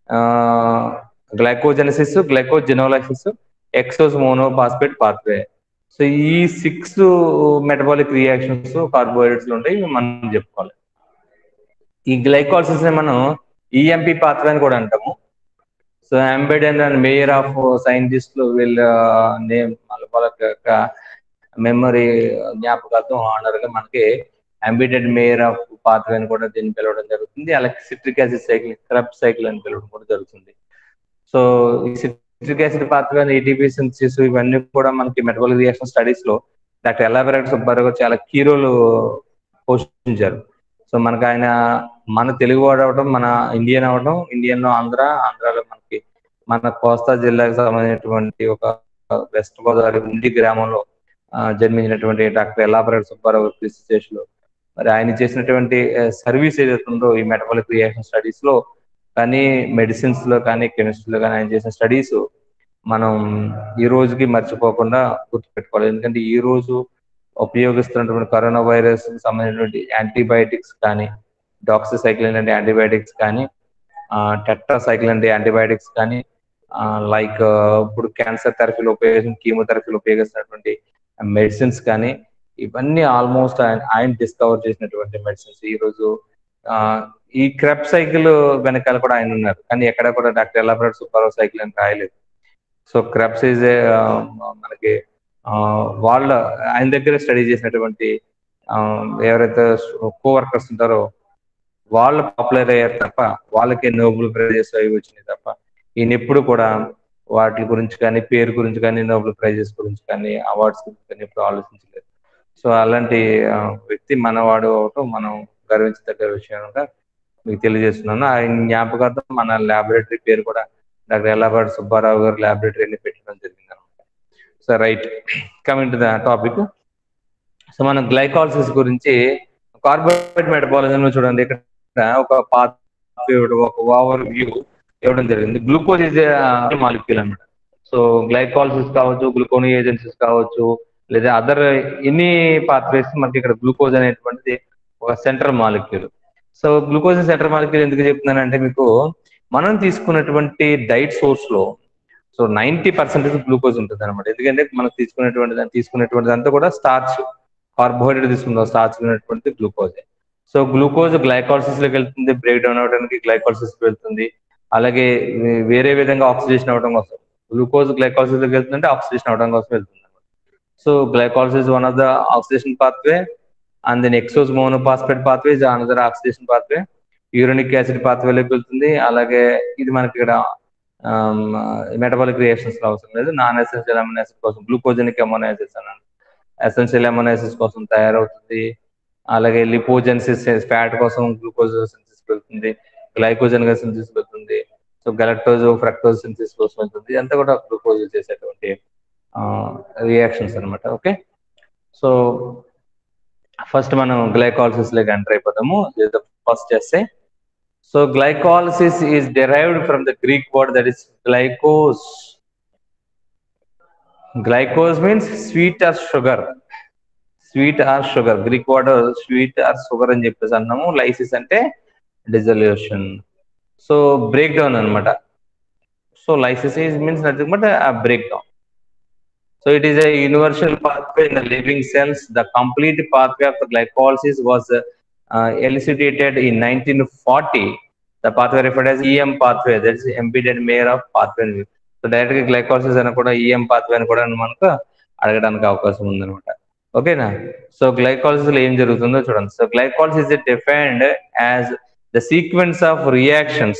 glycogenesis glycogenolysis hexose monophosphate pathway so ఈ six metabolic reactions carbohydrates లో ఉంటాయి ఇవి మనం చెప్పుకోవాలి ఈ గ్లైకాలసిస్ ని మనం ఈఎంపి పాత్వే అని కూడా అంటాము so Embden and Meyer of సైంటిస్టులు వీళ్ళ నేమ్ వాళ్ళ యొక్క మెమరీ జ్ఞాపకార్థం ఆనర్ గా మనకి అంబిడెడ్ మేయర్ ఆఫ్ పాత్వే అని కూడా దీన్ని పిలవడం జరుగుతుంది అలాగే citric acid cycle Krebs cycle అని పిలవడం కూడా జరుగుతుంది సో ఈ citric acid pathway ATP synthesis ఇవన్నీ కూడా మనకి మెటబాలిక్ రియాక్షన్ స్టడీస్ లో డాక్టర్ ఎలాబరేట్ సుబ్బారావు గారు చాలా కీ రోల్ పోషించారు సో మనకు ఆయన మన తెలుగు వాడు అవడం మన ఇండియన్ అవడం ఇండియన్ లో ఆంధ్ర ఆంధ్రాలో మనకి మన కోస్తా జిల్లాకు సంబంధించినటువంటి ఒక వెస్ట్ గోదావరి ఉండి గ్రామంలో ఆ, జన్మించినటువంటి డాక్టర్ ఎల్లాపరెడ్డి సుబ్బారావు కృషి చేసిలో మరి ఆయన చేసినటువంటి సర్వీస్ ఏదైతే ఉందో ఈ మెటబాలిక్ రియాక్షన్ స్టడీస్ లో కానీ మెడిసిన్స్ లో కానీ కెమిస్ట్రీలో కానీ ఆయన చేసిన స్టడీస్ మనం ఈ రోజుకి మర్చిపోకుండా గుర్తుపెట్టుకోవాలి ఎందుకంటే ఈ రోజు ఉపయోగిస్తున్నటువంటి కరోనా వైరస్ సంబంధించినటువంటి యాంటీబయాటిక్స్ కానీ డాక్సిసైక్లిన్ అంటే యాంటీబయాటిక్స్ కానీ టెట్రాసైక్లిన్ యాంటీబయాటిక్స్ కానీ లైక్ ఇప్పుడు క్యాన్సర్ థెరపీలో ఉపయోగించిన కీమోథెరపీలో ఉపయోగిస్తున్నటువంటి మెడిసిన్స్ కానీ ఇవన్నీ ఆల్మోస్ట్ ఆయన ఆయన డిస్కవర్ చేసినటువంటి మెడిసిన్స్ ఈ రోజు ఆ, ఈ క్రెప్ సైకిల్ వెనకాల కూడా ఆయన ఉన్నారు కానీ ఎక్కడ కూడా డాక్టర్ ఎలాబరేట్ సూపర్ సైకిల్ అని రాయలేదు సో క్రెప్స్ ఈజ్ మనకి ఆ, వాళ్ళ ఆయన దగ్గర స్టడీ చేసినటువంటి ఆ, ఎవరైతే కో వర్కర్స్ ఉంటారో వాళ్ళు పాపులర్ అయ్యారు తప్ప వాళ్ళకి నోబెల్ ప్రైజెస్ అవి వచ్చినాయి తప్ప ఈయన ఎప్పుడు కూడా వాటి గురించి కానీ పేరు గురించి కానీ నోబెల్ ప్రైజెస్ గురించి కానీ అవార్డ్స్ గురించి కానీ ఎప్పుడు ఆలోచించలేదు సో అలాంటి ఆ, వ్యక్తి మనవాడు అవటం మనం గర్వించదగ్గ విషయంగా మీకు తెలియజేస్తున్నాను ఆయన జ్ఞాపకార్థం మన ల్యాబొరేటరీ పేరు కూడా డాక్టర్ ఎల్లాబాద్ సుబ్బారావు గారు ల్యాబొరేటరీని పెట్టడం జరిగింది అనమాట so right coming to the topic so మనం గ్లైకాలసిస్ గురించి కార్బోహైడ్రేట్ మెటబాలిజం చూడండి ఇక్కడ ఒక పాత్ ఒక ఓవర్ వ్యూ ఇవ్వడం జరిగింది గ్లూకోజ్ ఇస్ మాలిక్యూల్ అన్నమాట సో గ్లైకాలసిస్ కావచ్చు గ్లూకోని ఏజెన్సీస్ కావచ్చు లేదా అదర్ ఎన్ని పాత్వేస్ మనకి ఇక్కడ గ్లూకోజ్ అనేటువంటిది ఒక central molecule so glucose central molecule ఎందుకు చెప్తున్నానంటే మీకు మనం తీసుకున్నటువంటి డైట్ సోర్స్ లో సో నైన్టీ పర్సెంటేజ్ గ్లూకోజ్ ఉంటుంది అనమాట ఎందుకంటే మనం తీసుకునేటువంటి దాన్ని తీసుకునేటువంటిది అంతా కూడా స్టార్చ్ కార్బోహైడ్రేట్ తీసుకుందాం స్టార్చ్ ఉన్నటువంటి గ్లూకోజ్ సో గ్లూకోజ్ గ్లైకాలసిస్ లోకి వెళ్తుంది బ్రేక్ డౌన్ అవడానికి గ్లైకాలసిస్ వెళ్తుంది అలాగే వే- వేరే విధంగా ఆక్సిడేషన్ అవడం కోసం గ్లూకోజ్ గ్లైకాలసిస్ లోకి వెళ్తుందంటే ఆక్సిడేషన్ అవడం కోసం వెళ్తుంది so glycolysis one of the oxidation pathway and then hexose monophosphate pathway is another oxidation pathway uronic acid పాత్వేలోకి వెళ్తుంది అలాగే ఇది మనకి ఇక్కడ మెటబాలిక్ రియాక్షన్స్ అవసరం లేదు నాన్ ఎసెన్షియల్ అమినో యాసిడ్ కోసం గ్లూకోజెనిక్ అమోనో యాసిడ్స్ అన్నాను ఎసెన్షియల్ అమోనో యాసిడ్స్ కోసం తయారవుతుంది అలాగే లిపోజెన్సిస్ ఫ్యాట్ కోసం గ్లూకోజ్ సింథసిస్ వెళ్తుంది గ్లైకోజన్ గా సింథసిస్ వెళ్తుంది సో గలక్టోజ్ ఫ్రక్టోజ్ సింథసిస్ కోసం వెళ్తుంది ఇదంతా కూడా గ్లూకోజ్ చేసేటువంటి రియాక్షన్స్ అన్నమాట ఓకే సో ఫస్ట్ మనం గ్లైకాలసిస్ లోకి ఎంటర్ అయిపోతాము ఫస్ట్ చేస్తే so glycolysis is derived from the Greek word that is glycose glycose means sweet or sugar sweet or sugar Greek word sweet or sugar అని చెప్పేసి అన్నాము lysis అంటే dissolution so break down అనమాట so lysis is means nothing but break down So it is a universal pathway in the living cells. The complete pathway of the glycolysis was uh, elucidated in 1940. The pathway referred as EM pathway, that is embedded layer of pathway. So direct గా glycolysis అని కూడా EM pathway అని కూడా మనకు అడగడానికి అవకాశం ఉందన్నమాట ఓకేనా సో గ్లైకాలసిస్ లో ఏం జరుగుతుందో చూడండి so glycolysis is defined as the sequence of reactions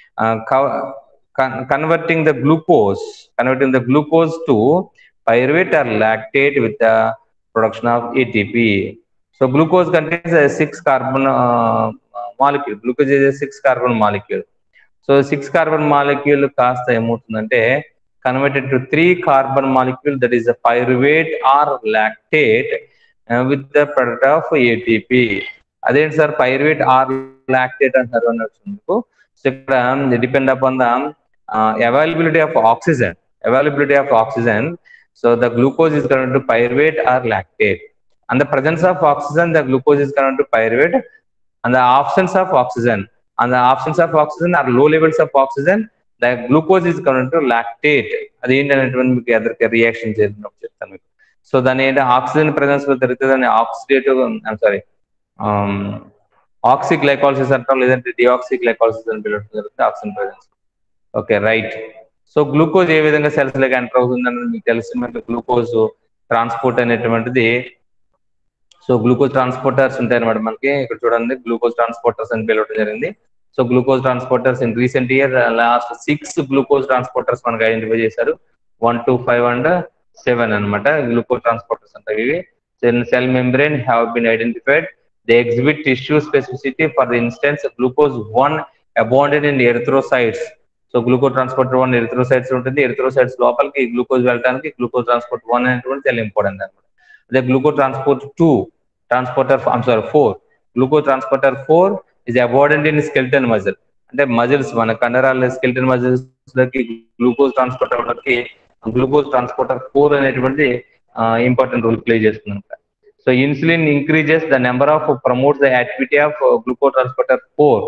converting the glucose converting the glucose to pyruvate or lactate with the production of ATP. So glucose contains a six carbon uh, molecule. Glucose is a six carbon molecule. So six carbon molecule కాస్త ఏమవుతుందంటే converted to three carbon molecule that is pyruvate or lactate with the product of ATP అదేంటి sir pyruvate or lactate అంటారు అన్నట్టు so ఇక్కడ depend upon the availability of oxygen availability of oxygen So the glucose is converted to pyruvate or lactate. And the presence of oxygen, the glucose is converted to pyruvate. And the absence of oxygen, and the absence of oxygen or low levels of oxygen, the glucose is converted to lactate. అది ఏంటనేటువంటి మీకు ఎదరికి reaction చేసినప్పుడు చెప్తాను మీకు so దాని ఏంటి oxygen presence లో జరిగితే దాన్ని ఆక్సిడేటివ్ సారీ ఆక్సిగ్లైకాలసిస్ అంటాం లేదంటే డిఆక్సిగ్లైకాలసిస్ అని పిలవడం జరుగుతుంది oxygen presence okay right so glucose ఏ విధంగా సెల్స్ లోకి ఎంటర్ అవుతుంది అన్నది మీకు తెలిసిన గ్లూకోజ్ ట్రాన్స్పోర్ట్ అనేటువంటిది సో గ్లూకోజ్ ట్రాన్స్పోర్టర్స్ ఉంటాయి అనమాట మనకి ఇక్కడ చూడండి గ్లూకోజ్ ట్రాన్స్పోర్టర్స్ అని పిలవడం జరిగింది so glucose transporters in recent year last six glucose transporters మనకి ఐడెంటిఫై చేశారు one two five and seven అనమాట గ్లూకోజ్ ట్రాన్స్పోర్టర్స్ అంటాయి ఇవి cell membrane have been identified they exhibit tissue specificity for the instance glucose one abounded in erythrocytes so glucose transporter one erythrocytes ఉంటుంది erythrocytes లోపలికి glucose వెళ్ళడానికి glucose transport one అనేటువంటి చాలా important అనమాట అదే glucose transport two transporter I'm sorry four glucose transporter four is abundant in skeleton muscle అంటే muscles మన కండరాల స్కెల్టన్ మజిల్స్ లోకి గ్లూకోజ్ ట్రాన్స్పోర్ట్ అవ్వడానికి గ్లూకోజ్ ట్రాన్స్పోర్టర్ ఫోర్ అనేటువంటి ఇంపార్టెంట్ రోల్ ప్లే చేస్తుంది అనమాట so insulin increases the number of promotes the activity of glucose transporter four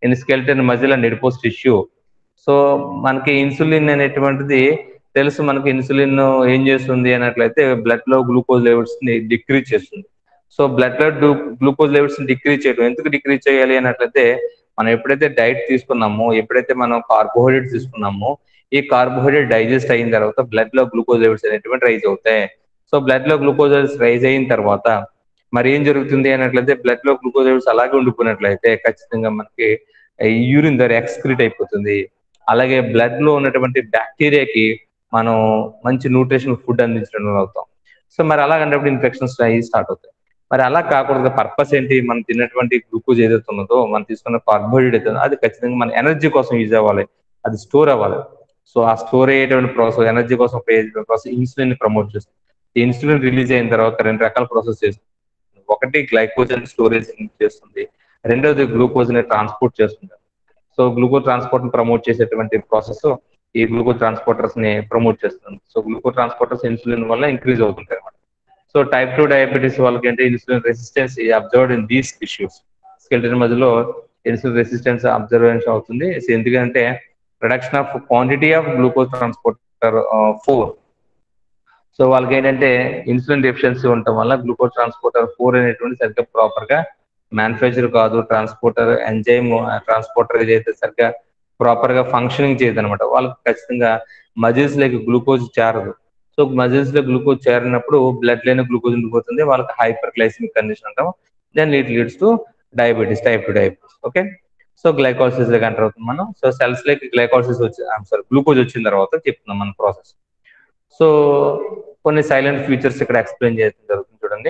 in skeleton muscle and adipose tissue so మనకి insulin అనేటువంటిది తెలుసు మనకి insulin ఏం చేస్తుంది అన్నట్లయితే బ్లడ్ లో గ్లూకోజ్ లెవెల్స్ ని డిక్రీజ్ చేస్తుంది సో బ్లడ్ లో గ్లూకోజ్ లెవెల్స్ ని డిక్రీజ్ చేయడం ఎందుకు డిక్రీజ్ చేయాలి అన్నట్లయితే మనం ఎప్పుడైతే డైట్ తీసుకున్నామో ఎప్పుడైతే మనం కార్బోహైడ్రేట్ తీసుకున్నామో ఈ కార్బోహైడ్రేట్ డైజెస్ట్ అయిన తర్వాత బ్లడ్ లో గ్లూకోజ్ లెవెల్స్ అనేటువంటి రైజ్ అవుతాయి సో బ్లడ్ లో గ్లూకోజ్ లెవెల్స్ రైజ్ అయిన తర్వాత మరి ఏం జరుగుతుంది అన్నట్లయితే బ్లడ్ లో గ్లూకోజ్ లెవెల్స్ అలాగే ఉండిపోయినట్లయితే ఖచ్చితంగా మనకి యూరిన్ ద్వారా ఎక్స్క్రీట్ అయిపోతుంది అలాగే బ్లడ్ లో ఉన్నటువంటి బ్యాక్టీరియాకి మనం మంచి న్యూట్రిషన్ ఫుడ్ అందించడం అవుతాం సో మరి అలాగంటే ఇన్ఫెక్షన్స్ అయ్యి స్టార్ట్ అవుతాయి మరి అలా కాకూడదు పర్పస్ ఏంటి మనం తిన్నటువంటి గ్లూకోజ్ ఏదైతే ఉన్నదో మనం తీసుకున్న కార్బోహైడ్రేట్ అయితే అది ఖచ్చితంగా మన ఎనర్జీ కోసం యూజ్ అవ్వాలి అది స్టోర్ అవ్వాలి సో ఆ స్టోర్ అయ్యేటువంటి ప్రాసెస్ ఎనర్జీ కోసం ఉపయోగించే ప్రాసెస్ ఇన్సులిన్ ని ప్రమోట్ చేస్తుంది ఈ ఇన్సులిన్ రిలీజ్ అయిన తర్వాత రెండు రకాల ప్రాసెస్ చేస్తుంది ఒకటి గ్లైకోజన్ స్టోరేజ్ చేస్తుంది రెండోది గ్లూకోజ్ ని ట్రాన్స్పోర్ట్ చేస్తుంది సో గ్లూకోజ్ ట్రాన్స్పోర్ట్ ని ప్రమోట్ చేసేటువంటి ప్రాసెస్ ఈ గ్లూకోజ్ ట్రాన్స్పోర్టర్స్ ని ప్రమోట్ చేస్తుంది సో గ్లూకోజ్ ట్రాన్స్పోర్టర్స్ ఇన్సులిన్ వల్ల ఇంక్రీజ్ అవుతుంటాయి అనమాట సో టైప్ టూ డయాబెటీస్ వాళ్ళకి అంటే insulin resistance observed in these issues skeleton మధ్యలో ఇన్సులిన్ రెసిస్టెన్స్ అబ్జర్వేషన్ అవుతుంది ఎందుకంటే production of quantity of glucose transporter four so వాళ్ళకి ఏంటంటే ఇన్సులిన్ డెఫిషియన్సీ ఉండటం వల్ల గ్లూకోజ్ ట్రాన్స్పోర్టర్ ఫోర్ అనేటువంటి సరిగ్గా ప్రాపర్ గా మ్యానుఫ్యాక్చర్ కాదు ట్రాన్స్పోర్టర్ ఎంజైమ్ ట్రాన్స్పోర్టర్ ఏదైతే సరిగ్గా ప్రాపర్ గా ఫంక్షనింగ్ చేయదు అనమాట వాళ్ళకి ఖచ్చితంగా మజిల్స్ లేక గ్లూకోజ్ చేరదు సో మజిల్స్ లో గ్లూకోజ్ చేరినప్పుడు బ్లడ్ లేని గ్లూకోజ్ ఉండిపోతుంది వాళ్ళకి హైపర్ గ్లైసిమిక్ కండిషన్ అంటాం then it leads to diabetes type two diabetes okay so glycolysis లాగా అంటారు అవుతుంది మనం సో సెల్స్ లైక్ గ్లైకాలసిస్ వచ్చి సారీ గ్లూకోజ్ వచ్చిన తర్వాత చెప్తున్నాం మన ప్రాసెస్ సో కొన్ని సైలెంట్ ఫీచర్స్ ఇక్కడ ఎక్స్ప్లెయిన్ చేయడం జరుగుతుంది చూడండి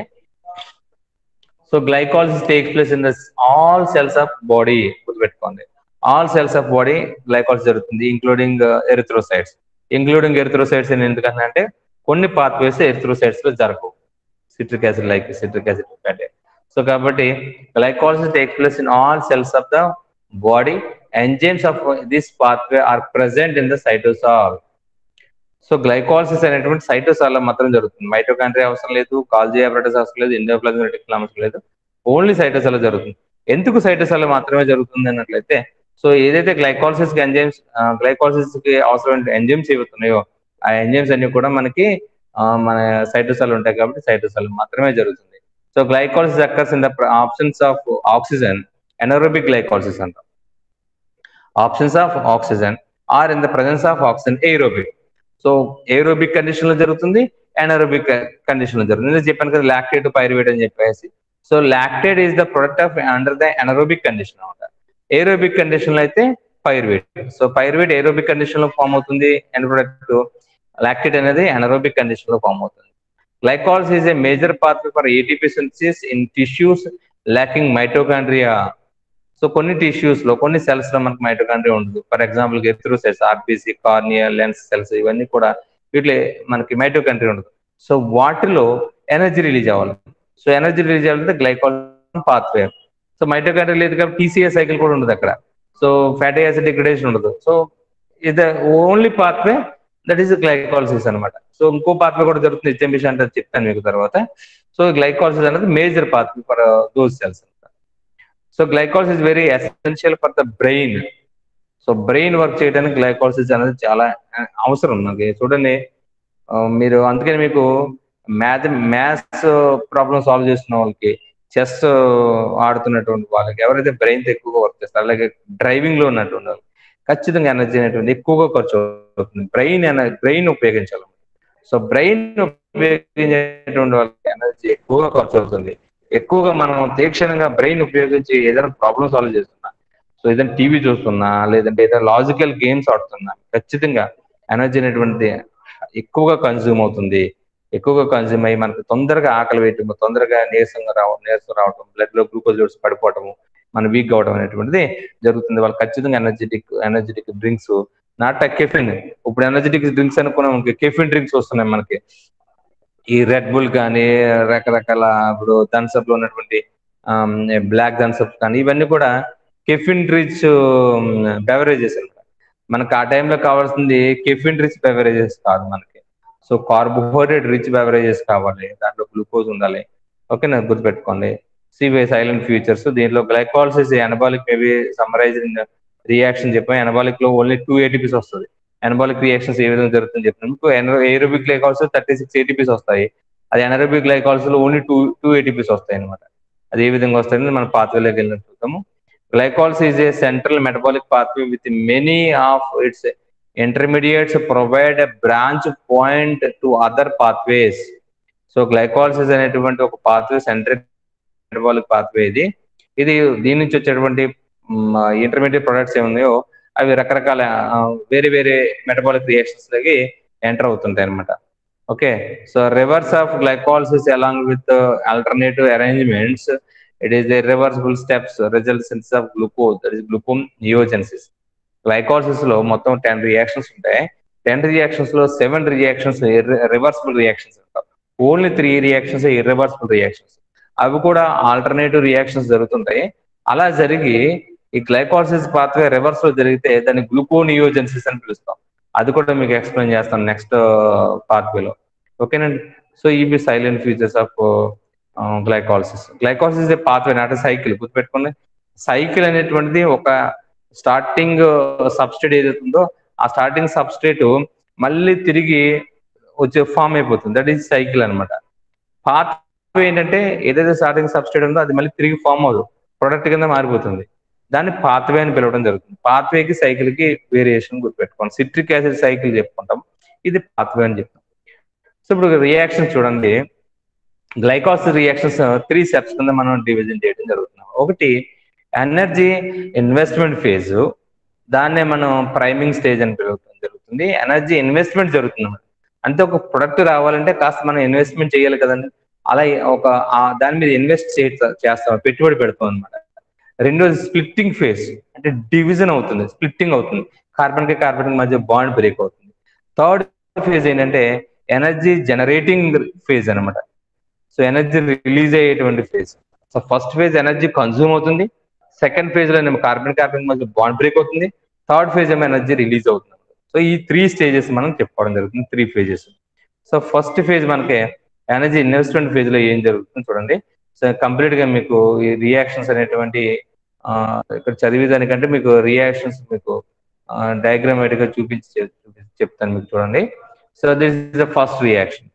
so glycolysis takes place in the all cells of body గుర్తుపెట్టుకోండి all cells of body glycolysis జరుగుతుంది ఇంక్లూడింగ్ ఎరిథ్రోసైడ్స్ ఇంక్లూడింగ్ ఎరిథ్రోసైడ్స్ అని ఎందుకంటే కొన్ని పాత్వేస్ ఎరిథ్రోసైడ్స్ లో జరగవు citric acid like citric acid fatty so కాబట్టి glycolysis take place in all cells of the body enzymes of this pathway are present in the cytosol so glycolysis అనేటువంటి cytosol మాత్రం జరుగుతుంది mitochondria అవసరం లేదు కాల్జీ అప్రాటస్ అవసరం లేదు ఎండోప్లాజ్మెటిక్ అవసరం లేదు ఓన్లీ సైటోసాల్ జరుగుతుంది ఎందుకు సైటోసాల్ మాత్రమే జరుగుతుంది అన్నట్లయితే సో ఏదైతే గ్లైకాలసిస్ కి ఎంజైమ్స్ గ్లైకాలసిస్ కి అవసరమైన ఎంజైమ్స్ ఏవైతున్నాయో ఆ ఎంజైమ్స్ అన్ని కూడా మనకి మన సైటోసాల్ ఉంటాయి కాబట్టి సైటోసాల్ మాత్రమే జరుగుతుంది so glycolysis occurs in the absence of oxygen anaerobic glycolysis అంటాం absence of oxygen or in the presence of oxygen aerobic so aerobic condition లో జరుగుతుంది ఎనరోబిక్ కండిషన్ లో జరుగుతుంది నేను చెప్పాను కదా లాక్టేట్ పైరువేట్ అని చెప్పేసి so lactate is the product of under the anaerobic condition అనమాట ఏరోబిక్ కండిషన్ లో అయితే pyruvate so pyruvate aerobic condition లో ఫామ్ అవుతుంది అండ్ ప్రొడక్ట్ లాక్టేట్ అనేది ఎనరోబిక్ కండిషన్ లో ఫామ్ అవుతుంది గ్లైకాల్స్ ఈజ్ ఏ మేజర్ పాత్ర for ATP synthesis in tissues lacking mitochondria so కొన్ని టిష్యూస్ లో కొన్ని సెల్స్ లో మనకు మైటోకాండ్రియా ఉండదు ఫర్ ఎగ్జాంపుల్ ఎత్రో cells RBC cornea lens cells ఇవన్నీ కూడా వీటిలో మనకి మైటోకాండ్రియా ఉండదు సో వాటిలో ఎనర్జీ రిలీజ్ అవ్వాలి సో ఎనర్జీ రిలీజ్ అవ్వాలంటే గ్లైకాల్ పాత్వే సో మైటోకాండ్రియా లేదు కాబట్టి టీసీఏ సైకిల్ కూడా ఉండదు అక్కడ సో ఫ్యాటీ యాసిడ్ డిగ్రేడేషన్ ఉండదు సో ఇది only pathway that is glycolysis అనమాట సో ఇంకో పాత్వే కూడా జరుగుతుంది హెచ్ఎంబిషి అంటే చెప్తాను మీకు తర్వాత సో గ్లైకాలసిస్ అనేది major pathway for those cells so glycolysis very essential for the brain so brain work చేయడానికి గ్లైకాలసిస్ అనేది చాలా అవసరం మనకి చూడండి మీరు అందుకని మీకు మ్యాథ్ మ్యాథ్స్ ప్రాబ్లమ్ సాల్వ్ చేస్తున్న వాళ్ళకి చెస్ ఆడుతున్నటువంటి వాళ్ళకి ఎవరైతే బ్రెయిన్ ఎక్కువగా వర్క్ చేస్తారు అలాగే డ్రైవింగ్ లో ఉన్నటువంటి వాళ్ళు ఖచ్చితంగా ఎనర్జీ అనేటువంటి ఎక్కువగా ఖర్చు అవుతుంది బ్రెయిన్ బ్రెయిన్ ఉపయోగించాలి సో బ్రెయిన్ ఉపయోగించేటువంటి వాళ్ళకి ఎనర్జీ ఎక్కువగా ఖర్చు అవుతుంది ఎక్కువగా మనం తీక్షణంగా బ్రెయిన్ ఉపయోగించి ఏదైనా ప్రాబ్లమ్ సాల్వ్ చేస్తున్నా సో ఏదైనా టీవీ చూస్తున్నా లేదంటే ఏదైనా లాజికల్ గేమ్స్ ఆడుతున్నా ఖచ్చితంగా ఎనర్జీ అనేటువంటిది ఎక్కువగా కన్జ్యూమ్ అవుతుంది ఎక్కువగా కన్జ్యూమ్ అయ్యి మనకు తొందరగా ఆకలి వేయటం తొందరగా నీరసంగా రావడం నీరసం రావడం బ్లడ్ లో గ్లూకోజ్ లెవెల్స్ పడిపోవటము మన వీక్ అవడం అనేటువంటిది జరుగుతుంది వాళ్ళు ఖచ్చితంగా energetic energetic drinks not caffeine ఇప్పుడు ఎనర్జెటిక్ డ్రింక్స్ అనుకున్నాం కెఫిన్ డ్రింక్స్ వస్తున్నాయి మనకి ఈ రెడ్ బుల్ కానీ రకరకాల ఇప్పుడు థన్సప్ లో ఉన్నటువంటి బ్లాక్ థన్సప్ కానీ ఇవన్నీ కూడా కెఫిన్ రిచ్ బెవరేజెస్ మనకు ఆ టైంలో కావాల్సింది కెఫిన్ రిచ్ బెవరేజెస్ కాదు మనకి సో కార్బోహైడ్రేట్ రిచ్ బెవరేజెస్ కావాలి దాంట్లో గ్లూకోజ్ ఉండాలి ఓకే నాకు గుర్తుపెట్టుకోండి సివే సైలెంట్ ఫ్యూచర్స్ దీంట్లో glycolysis anabolic maybe summarize reaction చెప్పాం ఎనబాలిక్ లో ఓన్లీ టూ ఏటీపీస్ వస్తుంది ఎనబాలిక్ రియాక్షన్స్ ఏ విధంగా జరుగుతుందని చెప్పినాం aerobic glycolysis thirty six ATPs వస్తాయి అది ఎనరోబిక్ గ్లైకాలసిస్ లో ఓన్లీ టూ టూ ఏటీపీస్ వస్తాయి అనమాట అది ఏ విధంగా వస్తాయని మన పాత్వేలోకి వెళ్ళిన చూద్దాము glycolysis is a central metabolic pathway with many of its intermediates provide a branch point to other pathways so glycolysis అనేటువంటి ఒక పాత్వే సెంట్రల్ మెటబాలిక్ పాత్వే ఇది ఇది దీని నుంచి వచ్చేటువంటి ఇంటర్మీడియట్ ప్రొడక్ట్స్ ఏమున్నాయో అవి రకరకాల ఆ, వేరే వేరే మెటబాలిక్ రియాక్షన్స్ లకి ఎంటర్ అవుతుంటాయి అనమాట okay so reverse of glycolysis along with alternative arrangements it is the reversible steps result synthesis of glucose that is gluconeogenesis glycolysis లో మొత్తం టెన్ రియాక్షన్స్ ఉంటాయి టెన్ రియాక్షన్స్ లో సెవెన్ రియాక్షన్స్ రివర్సిబుల్ రియాక్షన్స్ ఉంటాయి only three reactions irreversible reactions అవి కూడా alternative reactions జరుగుతుంటాయి అలా జరిగి ఈ గ్లైకాలసిస్ పాత్వే రివర్స్ లో జరిగితే దాన్ని గ్లూకోనియోజెన్సిస్ అని పిలుస్తాం అది కూడా మీకు ఎక్స్ప్లెయిన్ చేస్తాను నెక్స్ట్ పాత్వేలో ఓకేనండి సో ఇవి silent features of glycolysis glycolysis pathway not cycle గుర్తుపెట్టుకోండి సైకిల్ అనేటువంటిది ఒక స్టార్టింగ్ సబ్స్టేట్ ఏదైతుందో ఆ స్టార్టింగ్ సబ్స్టేట్ మళ్ళీ తిరిగి వచ్చే ఫామ్ అయిపోతుంది దట్ ఈస్ సైకిల్ అనమాట పాత్ ఏంటంటే ఏదైతే స్టార్టింగ్ సబ్స్టేట్ ఉందో అది మళ్ళీ తిరిగి ఫామ్ అవ్వదు ప్రొడక్ట్ కింద మారిపోతుంది దాన్ని పాత్వే అని పిలవడం జరుగుతుంది పాత్వేకి సైకిల్ కి వేరియేషన్ గుర్తుపెట్టుకోండి సిట్రిక్ యాసిడ్ సైకిల్ చెప్పుకుంటాం ఇది పాత్వే అని చెప్తాం సో ఇప్పుడు రియాక్షన్ చూడండి గ్లైకాసిస్ రియాక్షన్స్ త్రీ స్టెప్స్ కింద మనం డివిజన్ చేయడం జరుగుతుంది ఒకటి ఎనర్జీ ఇన్వెస్ట్మెంట్ ఫేజ్ దాన్నే మనం ప్రైమింగ్ స్టేజ్ అని పిలువడం జరుగుతుంది ఎనర్జీ ఇన్వెస్ట్మెంట్ జరుగుతుంది అన్నమాట. అంటే ఒక ప్రొడక్ట్ రావాలంటే కాస్త మనం ఇన్వెస్ట్మెంట్ చేయాలి కదండి అలా ఒక ఆ దాని మీద ఇన్వెస్ట్ చేస్తాం పెట్టుబడి పెడతాం అనమాట రెండోది స్ప్లిట్టింగ్ ఫేజ్ అంటే డివిజన్ అవుతుంది స్ప్లిట్టింగ్ అవుతుంది కార్బన్ కి కార్బన్ మధ్య బాండ్ బ్రేక్ అవుతుంది థర్డ్ ఫేజ్ ఏంటంటే ఎనర్జీ జనరేటింగ్ ఫేజ్ అన్నమాట సో ఎనర్జీ రిలీజ్ అయ్యేటువంటి phase so first phase energy consume అవుతుంది సెకండ్ ఫేజ్ లో ఏమో కార్బన్ కార్బన్ మధ్య బాండ్ బ్రేక్ అవుతుంది థర్డ్ ఫేజ్ ఏమో ఎనర్జీ రిలీజ్ అవుతుంది సో ఈ త్రీ స్టేజెస్ మనం చెప్పుకోవడం జరుగుతుంది three phases so first phase మనకి ఎనర్జీ ఇన్వెస్ట్మెంట్ ఫేజ్ లో ఏం జరుగుతుంది చూడండి సో కంప్లీట్ గా మీకు ఈ రియాక్షన్స్ అనేటువంటి ఆ, ఇక్కడ చదివేదానికంటే మీకు రియాక్షన్స్ మీకు డయాగ్రామేటిక్ గా చూపించి చెప్- చూపించి చెప్తాను మీకు చూడండి so this is the first reaction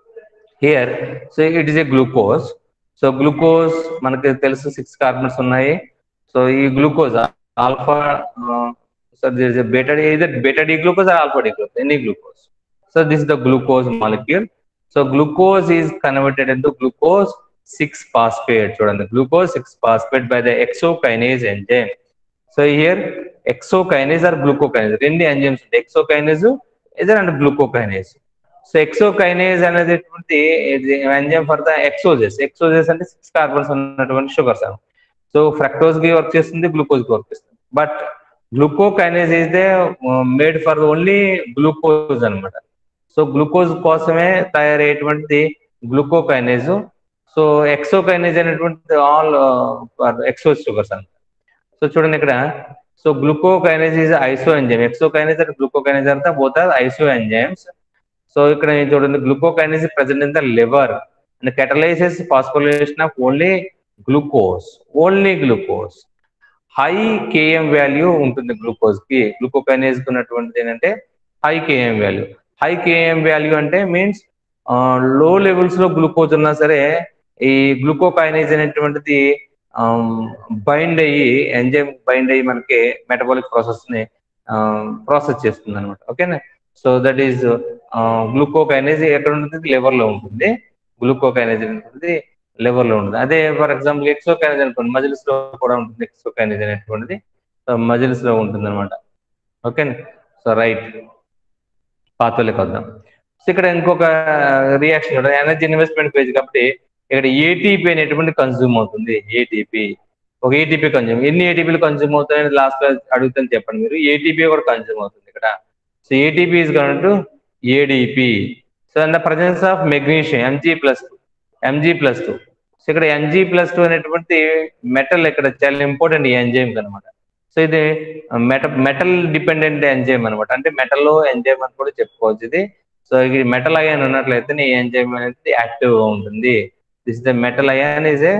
here so it is a glucose so glucose మనకి తెలుసు సిక్స్ కార్బన్స్ ఉన్నాయి సో ఈ glucose alpha so this beta either beta D glucose or alpha D glucose any glucose so this the glucose molecule so glucose is converted into glucose six phosphate చూడండి glucose six phosphate by the hexokinase enzyme so here hexokinase or glucokinase రెండు enzymes ఉంటాయి hexokinase either and glucokinase so hexokinase అనేది enzyme for the hexoses hexoses అంటే six carbons ఉన్నటువంటి sugars so fructose కి work చేస్తుంది glucose కి work చేస్తుంది but glucokinase is they made for only glucose అన్నమాట సో గ్లూకోజ్ కోసమే తయారయ్యేటువంటి గ్లూకోకైనేజ్ సో ఎక్సోకైనేజ్ అనేటువంటి ఆల్ ఎక్సోజ్ షుగర్స్ అన్నమాట సో చూడండి ఇక్కడ so glucokinase is isoenzyme hexokinase and glucokinase అంతా both are isoenzymes so ఇక్కడ నేను చూడండి glucokinase present in the liver and catalyses phosphorylation of only glucose only glucose high KM value ఉంటుంది glucose కి glucokinase కి ఉన్నటువంటిది ఏంటంటే high KM value high KM value అంటే మీన్స్ లో లెవెల్స్ లో గ్లూకోజ్ ఉన్నా సరే ఈ గ్లూకోకైనేజ్ అనేటువంటిది బైండ్ అయ్యి ఎంజైమ్ బైండ్ అయ్యి మనకి మెటబాలిక్ ప్రాసెస్ ని ప్రాసెస్ చేస్తుంది అనమాట ఓకేనా సో దట్ ఈస్ గ్లూకోకైనేజ్ ఎక్కడ ఉంటుంది లివర్ లో ఉంటుంది గ్లూకోకైనేజ్ అనేటువంటిది లివర్ లో ఉంటుంది అదే ఫర్ ఎగ్జాంపుల్ ఎక్సోకైనేజ్ అనుకోండి మజిల్స్ లో కూడా ఉంటుంది ఎక్సోకైనేజ్ అనేటువంటిది మజిల్స్ లో ఉంటుంది అనమాట ఓకేనా సో రైట్ పాత్రలోకి వద్దాం సో ఇక్కడ ఇంకొక రియాక్షన్ కూడా ఎనర్జీ ఇన్వెస్ట్మెంట్ పేజ్ కాబట్టి ఇక్కడ ఏటీపీ అనేటువంటి కన్జ్యూమ్ అవుతుంది ఏటీపీ ఒక ఏటీపీ కన్జ్యూమ్ ఎన్ని ఏటీపీలు కన్జ్యూమ్ అవుతాయని లాస్ట్ క్లాస్ అడుగుతాను చెప్పండి మీరు ఏటీపీ కూడా కన్జ్యూమ్ అవుతుంది ఇక్కడ so ATP is current ADP so in the presence of magnesium Mg plus two Mg plus two so ఇక్కడ ఎంజీ ప్లస్ టూ అనేటువంటి మెటల్ ఇక్కడ చాలా ఇంపార్టెంట్ ఈ ఎంజైమ్ అనమాట సో ఇది మెట మెటల్ డిపెండెంట్ ఎంజైమ్ అనమాట అంటే మెటల్ లో ఎంజైమ్ అని కూడా చెప్పుకోవచ్చు ఇది సో ఇది మెటల్ అయాన్ ఉన్నట్లయితే ఈ ఎంజైమ్ అనేది యాక్టివ్ గా ఉంటుంది this the metal ion is a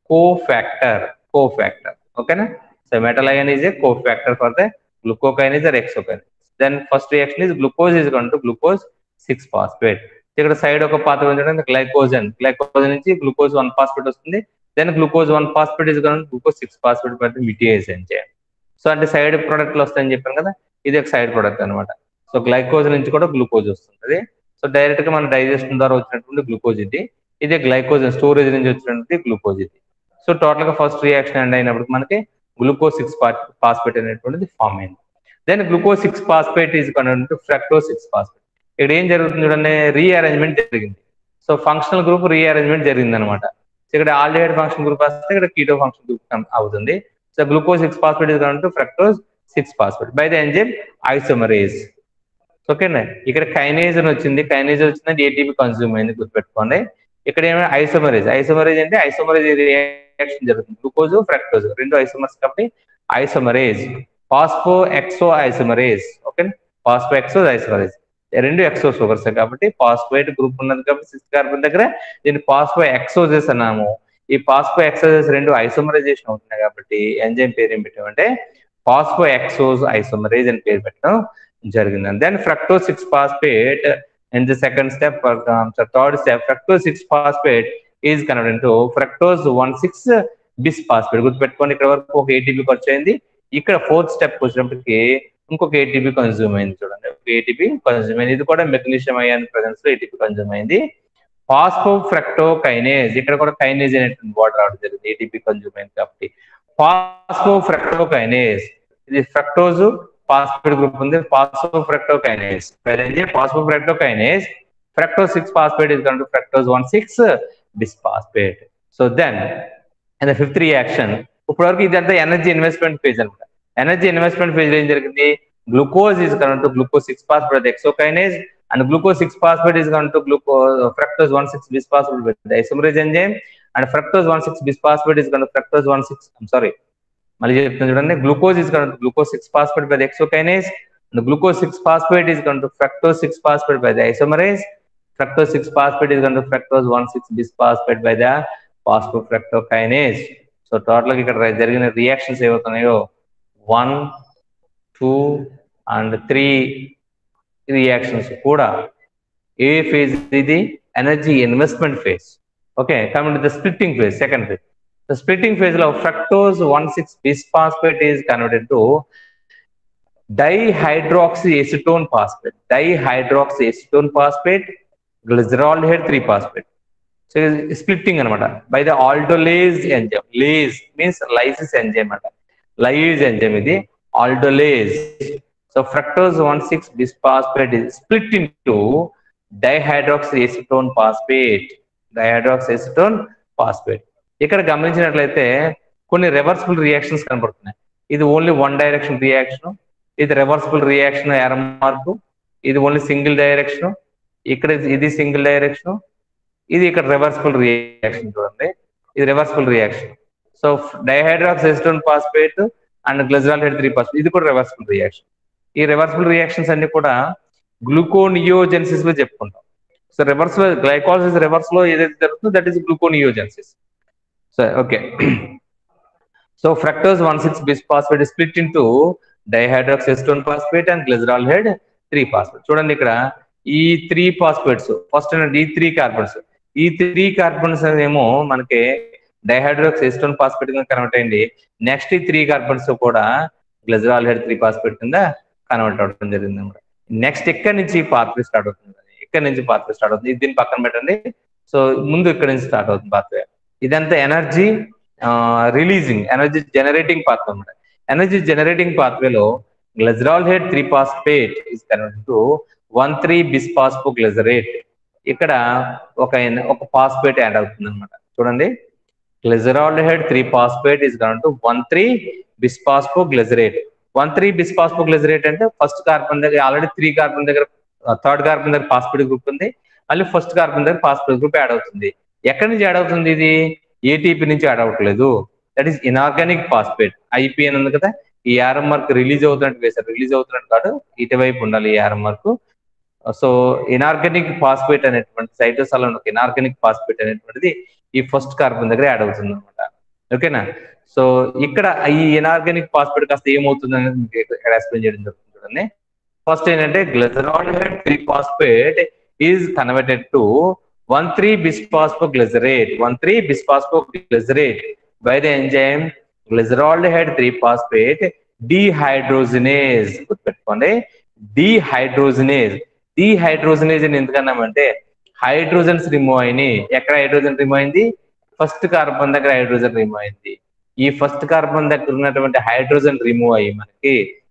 cofactor cofactor okay na so metal ion is a cofactor for the glucokinase or exokinase then first reaction is glucose is going to glucose 6 phosphate ఇక్కడ side ఒక పాత్ర ఉంచడం glycogen glycogen నుంచి glucose one phosphate వస్తుంది then glucose one phosphate is glucose six phosphate పడితే mutase enzyme so అంటే side ప్రొడక్ట్లు వస్తాయని చెప్పాను కదా ఇది ఒక సైడ్ ప్రొడక్ట్ అనమాట సో గ్లైకోజ్ నుంచి కూడా గ్లూకోజ్ వస్తుంది సో డైరెక్ట్ గా మన డైజెషన్ ద్వారా వచ్చినటువంటి గ్లూకోజ్ ఇది ఇది గ్లైకోజన్ స్టోరేజ్ నుంచి వచ్చినటువంటి గ్లూకోజ్ ఇది సో టోటల్ గా ఫస్ట్ రియాక్షన్ ఎండ్ అయినప్పుడు మనకి గ్లూకోజ్ సిక్స్ ఫాస్ఫేట్ అనేటువంటిది ఫామ్ అయింది then glucose six phosphate is connect fructo six phosphate ఇక్కడ ఏం జరుగుతుంది చూడండి రీఅరేంజ్మెంట్ జరిగింది సో ఫంక్షనల్ గ్రూప్ రీఅరేంజ్మెంట్ జరిగింది అనమాట ఇక్కడ ఆల్డిహైడ్ ఫంక్షన్ గ్రూప్ వస్తే ఇక్కడ కీటో ఫంక్షన్ గ్రూప్ అవుతుంది so glucose six phosphate is connect fructose six phosphate by the enzyme isomerase ఓకేనా ఇక్కడ కైనేజ్ అని వచ్చింది కైనేజ్ వచ్చిందంటే ఏటీపీ కన్జ్యూమ్ అయింది గుర్తుపెట్టుకోండి ఇక్కడ ఏమైనా ఐసోమరేజ్ ఐసోమరేజ్ అంటే ఐసోమరేజ్ రియాక్షన్ జరుగుతుంది గ్లూకోజ్ ఫ్రక్టోజ్ రెండు ఐసోమర్స్ కాబట్టి isomerase phospho hexo isomerase okay phospho hexo isomerase రెండు ఎక్సో షుగర్స్ కాబట్టి పాస్పోయేట్ గ్రూప్ ఉన్నది కాబట్టి సిక్స్ కార్బన్ దగ్గర దీన్ని పాస్పో ఎక్సోజెస్ అన్నాము ఈ పాస్పో ఎక్సోజెస్ రెండు ఐసోమరైజేషన్ అవుతున్నాయి కాబట్టి ఎంజైమ్ పేరు ఏం పెట్టామంటే పాస్పో ఎక్సోజ్ ఐసోమరేజ్ అని పేరు పెట్టడం జరిగింది then fructo six phosphate in the second step third step fructo six phosphate is converted to fructose one six bis phosphate గుర్తుపెట్టుకోండి ఇక్కడ వరకు ఒక ఏటీపీ ఖర్చు అయింది ఇక్కడ ఫోర్త్ స్టెప్ వచ్చినప్పటికి ఇంకొక ఏటీపీ కన్జ్యూమ్ అయింది చూడండి ఒక ఏటీపీ కన్జ్యూమ్ అయింది ఇది కూడా మెగ్నీషియం అయాన్ ప్రెసెన్స్ లో ఏటీపీ కన్జ్యూమ్ అయింది ఫాస్ఫో ఫ్రక్టో కైనేజ్ ఇక్కడ కూడా కైనేజ్ అనేటువంటి వాటర్ రావడం జరిగింది ఏటీపీ కన్జ్యూమ్ అయింది కాబట్టి ఫాస్ఫో ఫ్రక్టో కైనేజ్ ఇది ఫ్రక్టోజ్ ఫాస్ఫేట్ గ్రూప్ ఉంది phospho fructo kinase phospho fructo kinase fructo six phosphate is con to fructose one six bisphosphate so then and fifth reaction ఇప్పటివరకు ఇదంతా energy investment phase అనమాట energy investment phase ఏం జరిగింది glucose is con to glucose six phosphate hexokinase and glucose six phosphate is con to gluco fructose one six bisphosphate with isomerase enzyme and fructose one six bisphosphate is con fructose one six sorry మళ్ళీ చెప్తాను చూడండి glucose is con glucose six phosphate by hexokinase and glucose six phosphate is con to fructose six phosphate by the isomerase fructose six phosphate is con to fructose one six bisphosphate by the phosphofructokinase so total ఇక్కడ జరిగిన reactions ఏవవుతున్నాయో one two and three reactions కూడా ఏ phase ఇది energy investment phase okay coming to the splitting phase second phase the splitting phase లో fructose one six bisphosphate is converted to dihydroxy acetone phosphate dihydroxy acetone phosphate glyceraldehyde three phosphate so splitting అనమాట by the aldolase enzyme lase means lysis enzyme అంట lyase enzyme ఇది aldolase so fructose one six bisphosphate is split into dihydroxy acetone phosphate dihydroxy acetone phosphate ఇక్కడ గమనించినట్లయితే కొన్ని reversible reactions కనబడుతున్నాయి ఇది only one direction reaction ఇది reversible reaction arrow mark ఇది only single direction ఇక్కడ ఇది సింగిల్ డైరెక్షన్ ఇది ఇక్కడ రివర్సిబుల్ రియాక్షన్ చూడండి ఇది reversible reaction so dihydroxy acetone phosphate and glyceraldehyde three phosphate ఇది కూడా రివర్సిబుల్ రియాక్షన్ ఈ రివర్సిబుల్ రియాక్షన్స్ అన్ని కూడా గ్లూకోనియోజెన్సిస్ లో చెప్పుకుంటాం సో రివర్స్ లో గ్లైకాలసిస్ రివర్స్ లో ఏదైతే జరుగుతుందో that is gluconeogenesis so okay so fructose one six bis phosphate split into dihydroxy acetone phosphate and glyceraldehyde three phosphate చూడండి ఇక్కడ ఈ త్రీ ఫాస్ఫేట్స్ ఫస్ట్ ఈ త్రీ కార్బన్స్ ఈ three carbons ఏమో మనకి డైహైడ్రోక్స్ ఎస్టోన్ ఫాస్ఫేట్ కింద convert అయింది next ఈ త్రీ కార్బన్స్ కూడా గ్లెజరాల్ హెడ్ త్రీ ఫాస్ఫేట్ కింద కన్వర్ట్ అవడం జరిగింది అనమాట నెక్స్ట్ ఇక్కడ నుంచి పాత్వే స్టార్ట్ అవుతుంది ఇక్కడ నుంచి పాత్వే స్టార్ట్ అవుతుంది ఇది దీన్ని పక్కన పెట్టండి సో ముందు ఇక్కడ నుంచి స్టార్ట్ అవుతుంది పాత్వే ఇదంతా energy releasing energy generating pathway అనమాట ఎనర్జీ జనరేటింగ్ పాత్వేలో glyceraldehyde three phosphate is convert to one three bisphospho glycerate ఇక్కడ ఒక ఒక ఫాస్ఫేట్ యాడ్ అవుతుంది అనమాట చూడండి glyceraldehyde three phosphate is con to one three bisphospho glycerate one three bisphospho glycerate అంటే first carbon దగ్గర already three carbon దగ్గర third carbon దగ్గర ఫాస్ఫేట్ గ్రూప్ ఉంది మళ్ళీ ఫస్ట్ కార్బన్ దగ్గర ఫాస్ఫేట్ గ్రూప్ యాడ్ అవుతుంది ఎక్కడి నుంచి యాడ్ అవుతుంది ఇది ఏటీపీ నుంచి యాడ్ అవ్వట్లేదు that is inorganic phosphate IP అని ఉంది కదా ఈ ఆర్ఎం మార్క్ రిలీజ్ అవుతున్నట్టు వేశారు రిలీజ్ అవుతున్నట్టు కాదు ఇటువైపు ఉండాలి ఈ arrow mark so inorganic phosphate అనేటువంటి సైటోసాల్ ఒక ఇనార్గానిక్ ఫాస్ఫేట్ అనేటువంటిది ఈ ఫస్ట్ కార్బన్ దగ్గర యాడ్ అవుతుంది అనమాట ఓకేనా సో ఇక్కడ ఈ ఇనార్గానిక్ ఫాస్ఫేట్ కాస్త ఏమవుతుంది అనేది మీకు ఇక్కడ ఎక్స్ప్లెయిన్ చేయడం జరుగుతుంది చూడండి ఫస్ట్ ఏంటంటే glyceraldehyde three phosphate is converted to one three bisphosphoglycerate one three bisphosphoglycerate by the enzyme glyceraldehyde three phosphate dehydrogenase గుర్తుపెట్టుకోండి డిహైడ్రోజినేజ్ డిహైడ్రోజినేజ్ అని ఎందుకన్నామంటే హైడ్రోజన్స్ రిమూవ్ అయినాయి ఎక్కడ హైడ్రోజన్ రిమూవ్ అయింది ఫస్ట్ కార్బన్ దగ్గర హైడ్రోజన్ రిమూవ్ అయింది ఈ ఫస్ట్ కార్బన్ దగ్గర ఉన్నటువంటి హైడ్రోజన్ రిమూవ్ అయ్యి మనకి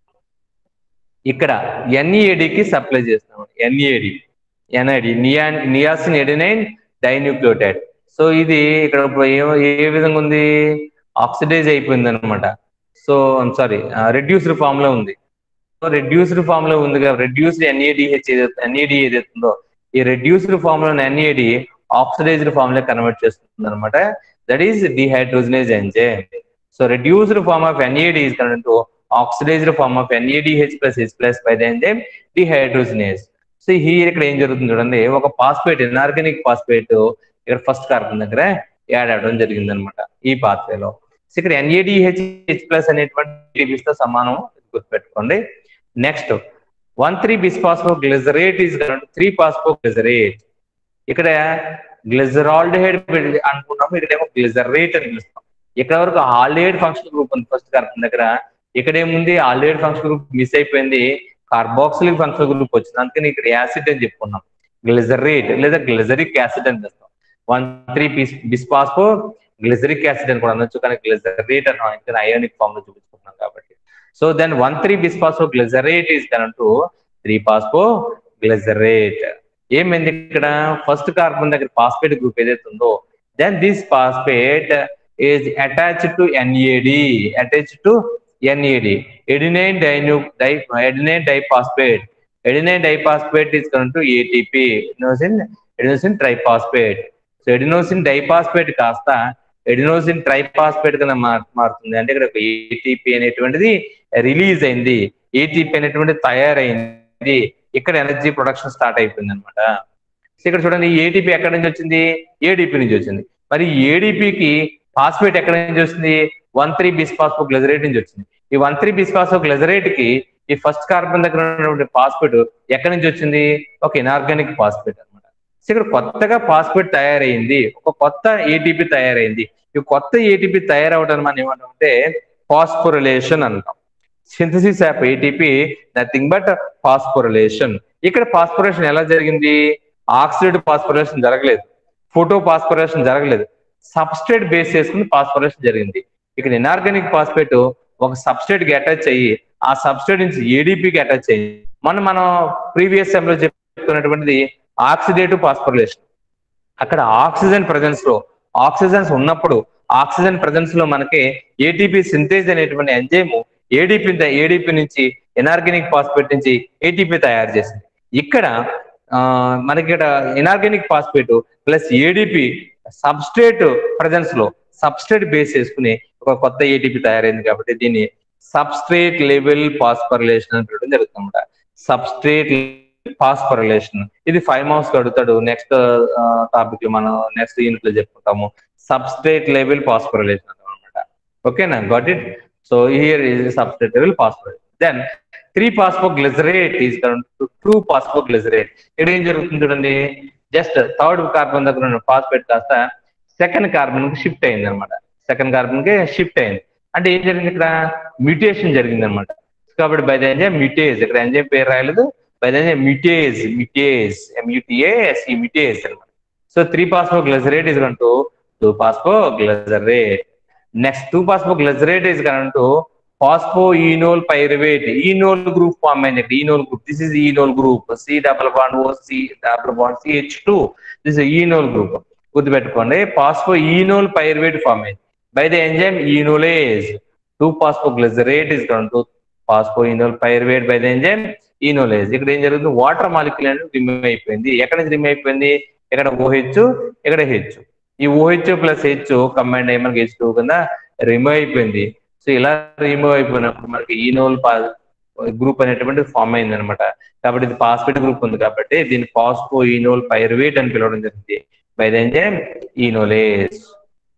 ఇక్కడ ఎన్ఈఏడికి సప్లై చేస్తున్నాం NAD NAD nia niacin adenine dinucleotide so ఇది ఇక్కడ ఇప్పుడు ఏ- ఏ విధంగా ఉంది ఆక్సిడైజ్ అయిపోయింది అనమాట సో సారీ రెడ్యూస్డ్ ఫామ్ లో ఉంది సో రెడ్యూస్డ్ ఫామ్ లో ఉంది కదా రెడ్యూస్డ్ ఎన్ఏడిహెచ్ ఎన్ఏడి ఏదైతుందో ఈ రెడ్యూస్డ్ ఫామ్ లో ఎన్ఏడి ఆక్సిడైజ్డ్ ఫామ్ లో కన్వర్ట్ చేస్తుంది అనమాట that is dehydrogenase enzyme so reduced form of NAD is convert to oxidized form of NADH plus H plus by the enzyme dehydrogenase so here ఇక్కడ ఏం జరుగుతుంది చూడండి ఒక phosphate inorganic phosphate ఇక్కడ first carbon దగ్గర add అవడం జరిగింది అనమాట ఈ పాత్వేలో సో ఇక్కడ ఎన్ఏడిహెచ్ హెచ్ ప్లస్ అనేటువంటి తో సమానం గుర్తుపెట్టుకోండి next one three బిస్ఫాస్ఫో గ్లిజరేట్ is three phospho glycerate ఇక్కడ గ్లిజరాల్డిహైడ్ అనుకున్నాము ఇక్కడ ఏమో గ్లిజరేట్ అని పిలుస్తాం ఇక్కడ వరకు ఆల్డిహైడ్ ఫంక్షన్ గ్రూప్ ఉంది ఫస్ట్ కార్బన్ దగ్గర ఇక్కడ ఏముంది ఆల్డిహైడ్ ఫంక్షన్ గ్రూప్ మిస్ అయిపోయింది కార్బాక్సిలిక్ ఫంక్షన్ గ్రూప్ వచ్చింది అందుకని ఇక్కడ యాసిడ్ అని చెప్పుకున్నాం గ్లిజరేట్ లేదా గ్లిజరిక్ యాసిడ్ అని పిలుస్తాం one three bisphospho glyceric acid అని కూడా అనొచ్చు కానీ గ్లిజరేట్ అని ఇంకా అయోనిక్ ఫామ్ లో చూపించుకుంటున్నాం కాబట్టి so then one three bisphospho glycerate is con to three phospho glycerate ఏమైంది ఇక్కడ ఫస్ట్ కార్బన్ దగ్గర ఫాస్ఫేట్ గ్రూప్ ఏదైతే ఉందో then this phosphate is attached to NAD attached to NAD adenine dinu di adenine diphosphate adenine diphosphate is con to ATP adenosine adenosine triphosphate so adenosine diphosphate కాస్త adenosine triphosphate కింద మార్- మారుతుంది అంటే ఇక్కడ ATP అనేటువంటిది release అయింది ATP అనేటువంటిది తయారైంది ఇక్కడ ఎనర్జీ ప్రొడక్షన్ స్టార్ట్ అయిపోయింది అనమాట ఇక్కడ చూడండి ఏటీపీ ఎక్కడి నుంచి వచ్చింది ఏడీపీ నుంచి వచ్చింది మరి ఏడీపీకి ఫాస్ఫేట్ ఎక్కడి నుంచి వస్తుంది వన్ త్రీ బిస్ఫాస్ఫో గ్లెజరేట్ నుంచి వచ్చింది ఈ వన్ త్రీ బిస్ఫాస్ఫో గ్లెజరేట్ కి ఈ ఫస్ట్ కార్బన్ దగ్గర ఉన్నటువంటి ఫాస్ఫేట్ ఎక్కడి నుంచి వచ్చింది ఒక ఇనార్గానిక్ ఫాస్ఫేట్ అనమాట సో ఇక్కడ కొత్తగా ఫాస్ఫేట్ తయారైంది ఒక కొత్త ఏటీపీ తయారైంది ఈ కొత్త ఏటీపీ తయారవడం మనం ఏమంటామంటే ఫాస్ఫోరిలేషన్ అంటాం synthesis of ATP nothing but phosphorylation ఇక్కడ ఫాస్ఫోరేషన్ ఎలా జరిగింది ఆక్సిడేటివ్ ఫాస్ఫోరేషన్ జరగలేదు ఫోటో ఫాస్ఫోరేషన్ జరగలేదు సబ్స్ట్రేట్ బేస్ చేసుకుని ఫాస్ఫోరేషన్ జరిగింది ఇక్కడ ఇనార్గానిక్ ఫాస్ఫేట్ ఒక సబ్స్ట్రేట్ కి అటాచ్ అయ్యి ఆ సబ్స్ట్రేట్ నుంచి ఏడీపీకి అటాచ్ అయ్యి మనం మనం ప్రీవియస్ సెమ్ లో చెప్పుకున్నటువంటిది ఆక్సిడేటివ్ ఫాస్ఫోరిలేషన్ అక్కడ ఆక్సిజన్ ప్రజెన్స్ లో ఆక్సిజన్స్ ఉన్నప్పుడు ఆక్సిజన్ ప్రజెన్స్ లో మనకి ఏటీపీ సింథేజ్ అనేటువంటి ఎంజైమ్ ఏడీపీ ఏడీపీ నుంచి ఇనార్గానిక్ ఫాస్ఫేట్ నుంచి ఏటీపీ తయారు చేసింది ఇక్కడ ఆ, మనకి ఇక్కడ inorganic phosphate plus ADP substrate presence లో సబ్స్ట్రేట్ బేస్ చేసుకుని ఒక కొత్త ఏటీపీ తయారైంది కాబట్టి దీన్ని సబ్స్ట్రేట్ లెవెల్ ఫాస్ఫరిలేషన్ అని పిలవడం జరుగుతుందన్నమాట సబ్స్ట్రేట్ ఫాస్ఫరిలేషన్ ఇది ఫైవ్ మార్క్స్ అడుగుతాడు నెక్స్ట్ టాపిక్ లో మనం నెక్స్ట్ యూనిట్ లో చెప్పుకుంటాము సబ్స్ట్రేట్ లెవెల్ ఫాస్ఫరిలేషన్ అనమాట ఓకేనా got it so here is substrate level phosphorylation then three phosphoglycerate is two phosphoglycerate ఇక్కడ ఏం జరుగుతుంది చూడండి జస్ట్ థర్డ్ కార్బన్ దగ్గర ఉన్న ఫాస్ఫేట్ కాస్త సెకండ్ కార్బన్ కి షిఫ్ట్ అయింది అనమాట సెకండ్ కార్బన్ కి షిఫ్ట్ అయింది అంటే ఏం జరిగింది ఇక్కడ మ్యూటేషన్ జరిగింది అనమాట కాబట్టి బై ద ఎంజైమ్ మ్యూటేజ్ ఇక్కడ ఎంజైమ్ పేరు రాయలేదు by the enzyme mutase mutase M U T A S ఈ మ్యూటేజ్ అనమాట so three phospho glycerate is con to two phospho glycerate next two phospho glycerate is con to phospho enol pyruvate enol group form అయింది ఇక్కడ enol group this is enol group C double bond O C double bond C H two this enol group గుర్తుపెట్టుకోండి phospho enol pyruvate form అయింది by the enzyme enolase two phospho glycerate is con to phospho enol pyruvate by the enzyme enolase ఇక్కడ ఏం జరుగుతుంది water molecule అనేది remove అయిపోయింది ఎక్కడ నుంచి remove అయిపోయింది ఇక్కడ ఓహెచ్ ఇక్కడ హెచ్ ఈ ఓహెచ్ ప్లస్ హెచ్ కంబైండ్ అయ్యి మనకి హెచ్ టూ కింద రిమూవ్ అయిపోయింది సో ఇలా రిమూవ్ అయిపోయినప్పుడు మనకి ఈనోల్ గ్రూప్ అనేటువంటి ఫామ్ అయింది అనమాట కాబట్టి ఇది ఫాస్ఫేట్ గ్రూప్ ఉంది కాబట్టి దీన్ని ఫాస్ఫో ఈనోల్ పైరువేట్ అని పిలవడం జరిగింది by the enzyme enolase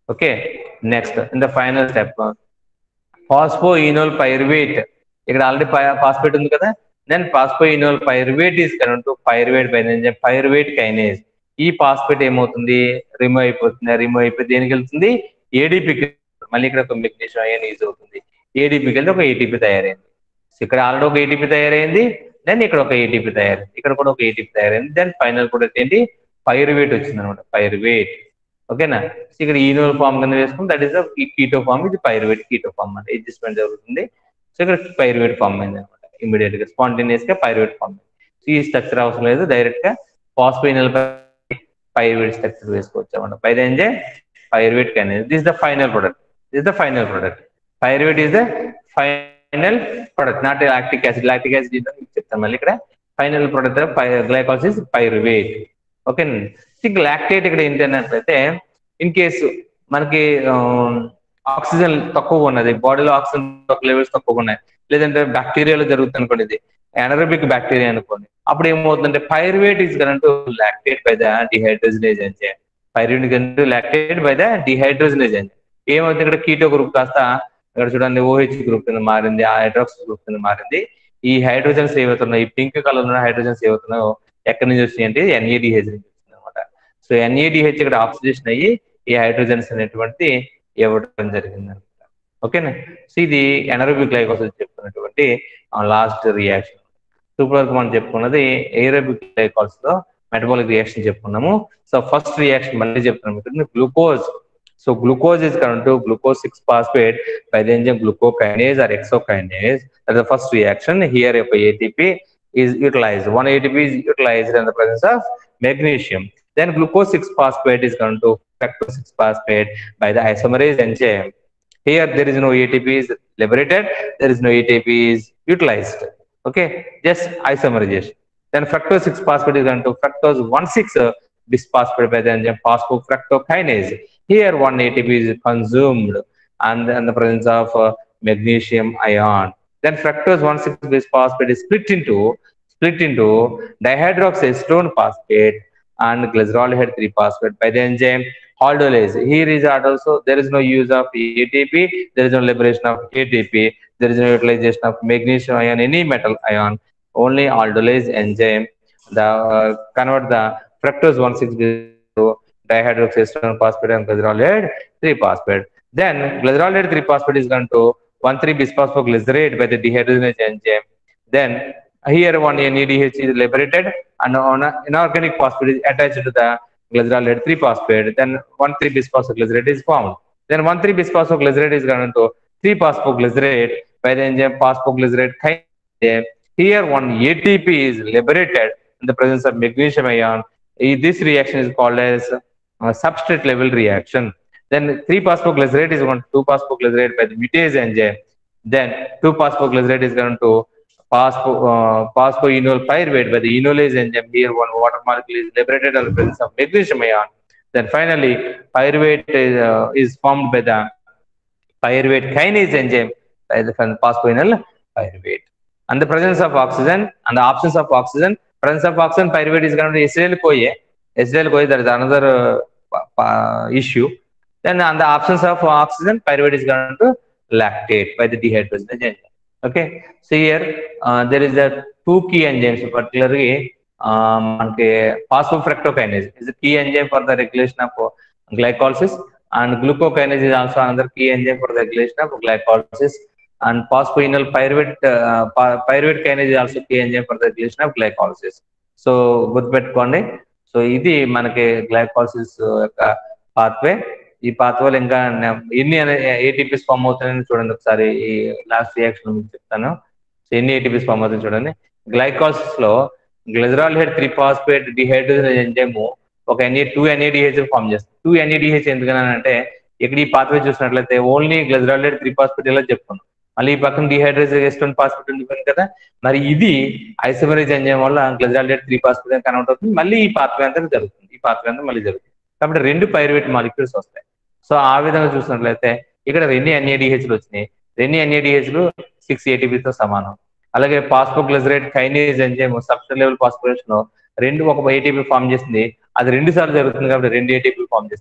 okay next in the final step phospho enol pyruvate ఇక్కడ ఆల్రెడీ ఫాస్ఫేట్ ఉంది కదా then phospho enol pyruvate is current to pyruvate by pyruvate kinase ఈ ఫాస్ఫేట్ ఏమవుతుంది రిమూవ్ అయిపోతుంది remove అయిపోయి దేనికి వెళ్తుంది ఏడీపీకి మళ్ళీ ఇక్కడ ఒక మెగ్నీషియం అయన్ యూజ్ అవుతుంది ఏడీపీకి వెళ్తే ఒక ఏటీపీ తయారైంది సో ఇక్కడ ఆల్రెడీ ఒక ఏటీపీ తయారైంది దెన్ ఇక్కడ ఒక ఏటీపీ తయారైంది ఇక్కడ కూడా ఒక ఏటీపీ తయారైంది దెన్ ఫైనల్ కూడా ఏంటి పైరువేట్ వచ్చింది అనమాట పైరువేట్ ఓకేనా సో ఇక్కడ ఈనోల్ ఫామ్ కింద వేసుకుని దట్ ఈస్ కీటో ఫామ్ ఇది పైరువేట్ కీటో ఫామ్ అంటే అడ్జస్ట్మెంట్ జరుగుతుంది సో ఇక్కడ పైరువేట్ ఫామ్ అయింది అనమాట ఇమీడియట్ గా స్పాంటేనియస్ గా పైరువేట్ ఫామ్ సో ఈ స్ట్రక్చర్ అవసరం లేదు డైరెక్ట్ గా ఫాస్ఫైనల్ పైరువేట్ స్ట్రక్చర్ వేసుకోవచ్చు అనమాట పైన ఏం pyruvate kinase this the final product this the final product pyruvate is the final product not lactic acid lactic acid చెప్తాను మళ్ళీ ఇక్కడ ఫైనల్ ప్రొడక్ట్ గ్లైకాలసిస్ పైరువేట్ ఓకేనండి లాక్టేట్ ఇక్కడ ఏంటి అన్నట్లయితే ఇన్ కేసు మనకి ఆక్సిజన్ తక్కువ ఉన్నది బాడీలో ఆక్సిజన్ లెవెల్స్ తక్కువ ఉన్నాయి లేదంటే బ్యాక్టీరియాలో జరుగుతుంది అనుకోండి ఇది ఎనరబిక్ బ్యాక్టీరియా అనుకోండి అప్పుడు ఏమవుతుందంటే pyruvate is current lactate by the dehydrogenase enzyme pyruvate current lactate by the dehydrogenase enzyme ఏమవుతుంది ఇక్కడ కీటో గ్రూప్ కాస్త ఇక్కడ చూడండి ఓహెచ్ గ్రూప్ కింద మారింది ఆ హైడ్రాక్స్ గ్రూప్ కింద మారింది ఈ హైడ్రోజన్స్ ఏవవుతున్నాయి ఈ పింక్ కలర్ ఉన్న హైడ్రోజన్స్ ఏవవుతున్నాయో ఎక్కడి నుంచి వచ్చినాయి అంటే ఎన్ఏడిహెచ్ నుంచి వచ్చింది అనమాట సో ఎన్ఏడిహెచ్ ఇక్కడ ఆక్సిడేషన్ అయ్యి ఈ హైడ్రోజన్స్ అనేటువంటి ఇవ్వడం జరిగింది అనమాట ఓకేనా సో ఇది ఎనరోబిక్ గ్లైకోసిస్ చెప్పుకున్నటువంటి లాస్ట్ రియాక్షన్ సూపర్ వరకు మనం చెప్పుకున్నది ఏరోబిక్ గ్లైకాల్స్ లో మెటబాలిక్ రియాక్షన్ చెప్పుకున్నాము సో ఫస్ట్ రియాక్షన్ మళ్ళీ చెప్తున్నాము glucose so glucose is current to glucose 6 phosphate by the enzyme glucokinase or exokinase. That's the first reaction. Here, if ATP is utilized, one ATP is utilized in the presence of magnesium. Then glucose 6 phosphate is current to fructose 6 phosphate by the isomerase enzyme. Here, there is no ATP is liberated. There is no ATP is utilized. Okay, just isomerization. Then fructose 6 phosphate is current to fructose 1,6 bisphosphate by the enzyme phosphofructokinase. Here, one ATP is consumed and in the presence of uh, magnesium ion. Then fructose 1,6 bisphosphate is split into split into dihydroxyacetone phosphate and glycerolide 3 phosphate by the enzyme aldolase. Here is also there is no use of ATP, there is no liberation of ATP, there is no utilization of magnesium ion, any metal ion, only aldolase enzyme. The uh, convert the fructose 1,6 to dihydroxyacetone phosphate and glycerolide 3 phosphate. Then glycerolide 3 phosphate is going to 1,3 bisphosphoglycerate by the dehydrogenase enzyme. Then here one NADH is liberated and on a inorganic phosphate is attached to the glycerolide 3 phosphate. Then 1,3 bisphosphoglycerate is formed. Then 1,3 bisphosphoglycerate is going to 3 phosphoglycerate by the enzyme phosphoglycerate kinase. Here one ATP is liberated in the presence of magnesium ion. This reaction is called as uh, substrate level reaction. Then 3 phosphoglycerate is going to 2 phosphoglycerate by the mutase enzyme. Then 2 phosphoglycerate is going to phospho, uh, phosphoenol pyruvate by the enolase enzyme. Here one water molecule is liberated in the presence of magnesium ion. Then finally pyruvate is, uh, is formed by the pyruvate kinase enzyme by the phosphoenol pyruvate. And the presence of oxygen and the absence of oxygen, presence of oxygen pyruvate is going to acetyl CoA. Acetyl CoA, there is another uh, issue. Then on the absence of oxygen, pyruvate is going to lactate by the dehydrogenase enzyme. Okay, so here uh, there is a two key enzymes, particularly um, మనకి phosphofructokinase is a key enzyme for the regulation of glycolysis, and glucokinase is also another key enzyme for the regulation of glycolysis. And phosphoenol pyruvate uh, pyruvate kinase is also key enzyme for the regulation of glycolysis. So గుర్తుపెట్టుకోండి so ఇది మనకి glycolysis యొక్క pathway ఈ పాత్వేలు ఇంకా ఎన్ని ATPs form అవుతాయని చూడండి ఒకసారి ఈ లాస్ట్ రియాక్షన్ మీకు చెప్తాను సో ఎన్ని ఏటీపీస్ ఫామ్ అవుతాయి చూడండి గ్లైకాలసిస్ లో glyceraldehyde three phosphate dehydrogenase enzyme ఒక ఎన్ఏ టూ ఎన్ఏడిహెచ్ ఫామ్ చేస్తుంది టూ ఎన్ఏడిహెచ్ ఎందుకనంటే ఇక్కడ ఈ పాత్వే చూసినట్లయితే only glyceraldehyde three phosphate ఇలా చెప్పుకున్నాం మళ్ళీ ఈ పక్కన డిహైడ్రేషన్ ఫాస్ఫేట్ ఉంటుంది కదా మరి ఇది ఐసోమరేజ్ ఎంజైమ్ వల్ల గ్లెజరాల్డేట్ త్రీ ఫాస్ఫేట్ కన్వర్ట్ అవుతుంది మళ్ళీ ఈ పాత్వే అంతా జరుగుతుంది ఈ పాత్వే అంతా మళ్ళీ జరుగుతుంది కాబట్టి రెండు పైరువేట్ మాలిక్యూల్స్ వస్తాయి సో ఆ విధంగా చూసినట్లయితే ఇక్కడ రెండు ఎన్ఏడిహెచ్లు వచ్చినాయి రెండు ఎన్ఏడిహెచ్లు సిక్స్ ఏటీపీతో సమానం అలాగే phosphoglycerate kinase enzyme substrate level phosphorylation రెండు ఒక ఏటీపీ ఫామ్ చేసింది అది రెండు సార్లు జరుగుతుంది కాబట్టి రెండు ఏటీపీ ఫామ్ చేసింది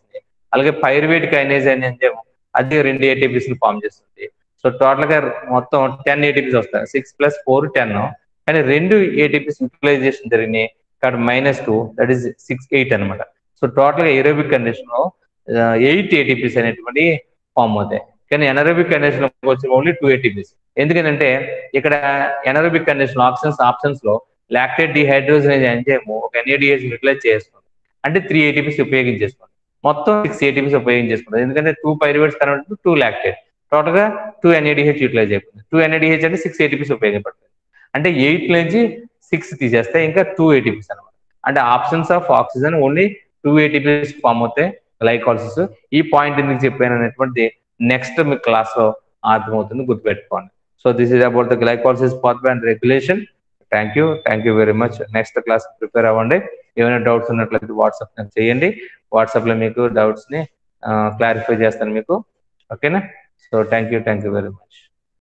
అలాగే పైరువేట్ కైనేజ్ అనే ఎంజైమ్ అది రెండు ఏటీపీస్ ని ఫామ్ చేస్తుంది సో టోటల్ గా మొత్తం టెన్ ఏటీపీస్ వస్తాయి సిక్స్ ప్లస్ ఫోర్ టెన్ కానీ రెండు ఏటీపీస్ యూటిలైజేషన్ జరిగినాయి కాబట్టి minus two that is six eight అనమాట సో టోటల్ గా ఏరోబిక్ కండిషన్ లో ఎయిట్ ఏటీపీస్ అనేటువంటి ఫామ్ అవుతాయి కానీ ఎనరోబిక్ కండిషన్ వచ్చి ఓన్లీ టూ ఏటీపీస్ ఎందుకంటే ఇక్కడ ఎనరోబిక్ కండిషన్ ఆప్షన్స్ ఆప్షన్స్ లో లాక్టేట్ డిహైడ్రోజనేజ్ ఎంజైమ్ ఒక ఎన్ఏడిఎస్ యూటిలైజ్ చేస్తుంది అంటే త్రీ ఏటీపీస్ ఉపయోగించేస్తుంది మొత్తం సిక్స్ ఏటీపీస్ ఉపయోగించేసుకుంటుంది ఎందుకంటే టూ పైరువేట్స్ కనబడి టూ లాక్టేట్ టోటల్ గా టూ ఎన్ఏడిహెచ్ యూటిలైజ్ అయిపోతుంది టూ ఎన్ఏడిహెచ్ అంటే సిక్స్ ఏటీపీస్ ఉపయోగపడుతుంది అంటే ఎయిట్ నుంచి సిక్స్ తీసేస్తే ఇంకా టూ ఏటీపీస్ అనమాట అంటే absence of oxygen only two ATPs form అవుతాయి గ్లైకాలసిస్ ఈ పాయింట్ ఎందుకు చెప్పాను అనేటువంటి నెక్స్ట్ మీ క్లాస్ లో అర్థమవుతుంది గుర్తుపెట్టుకోండి so this is about the glycolysis pathway and regulation thank you thank you very much next class prepare అవ్వండి ఏమైనా డౌట్స్ ఉన్నట్లయితే వాట్సాప్ చేయండి వాట్సాప్ లో మీకు డౌట్స్ ని క్లారిఫై చేస్తాను మీకు ఓకేనా so thank you thank you very much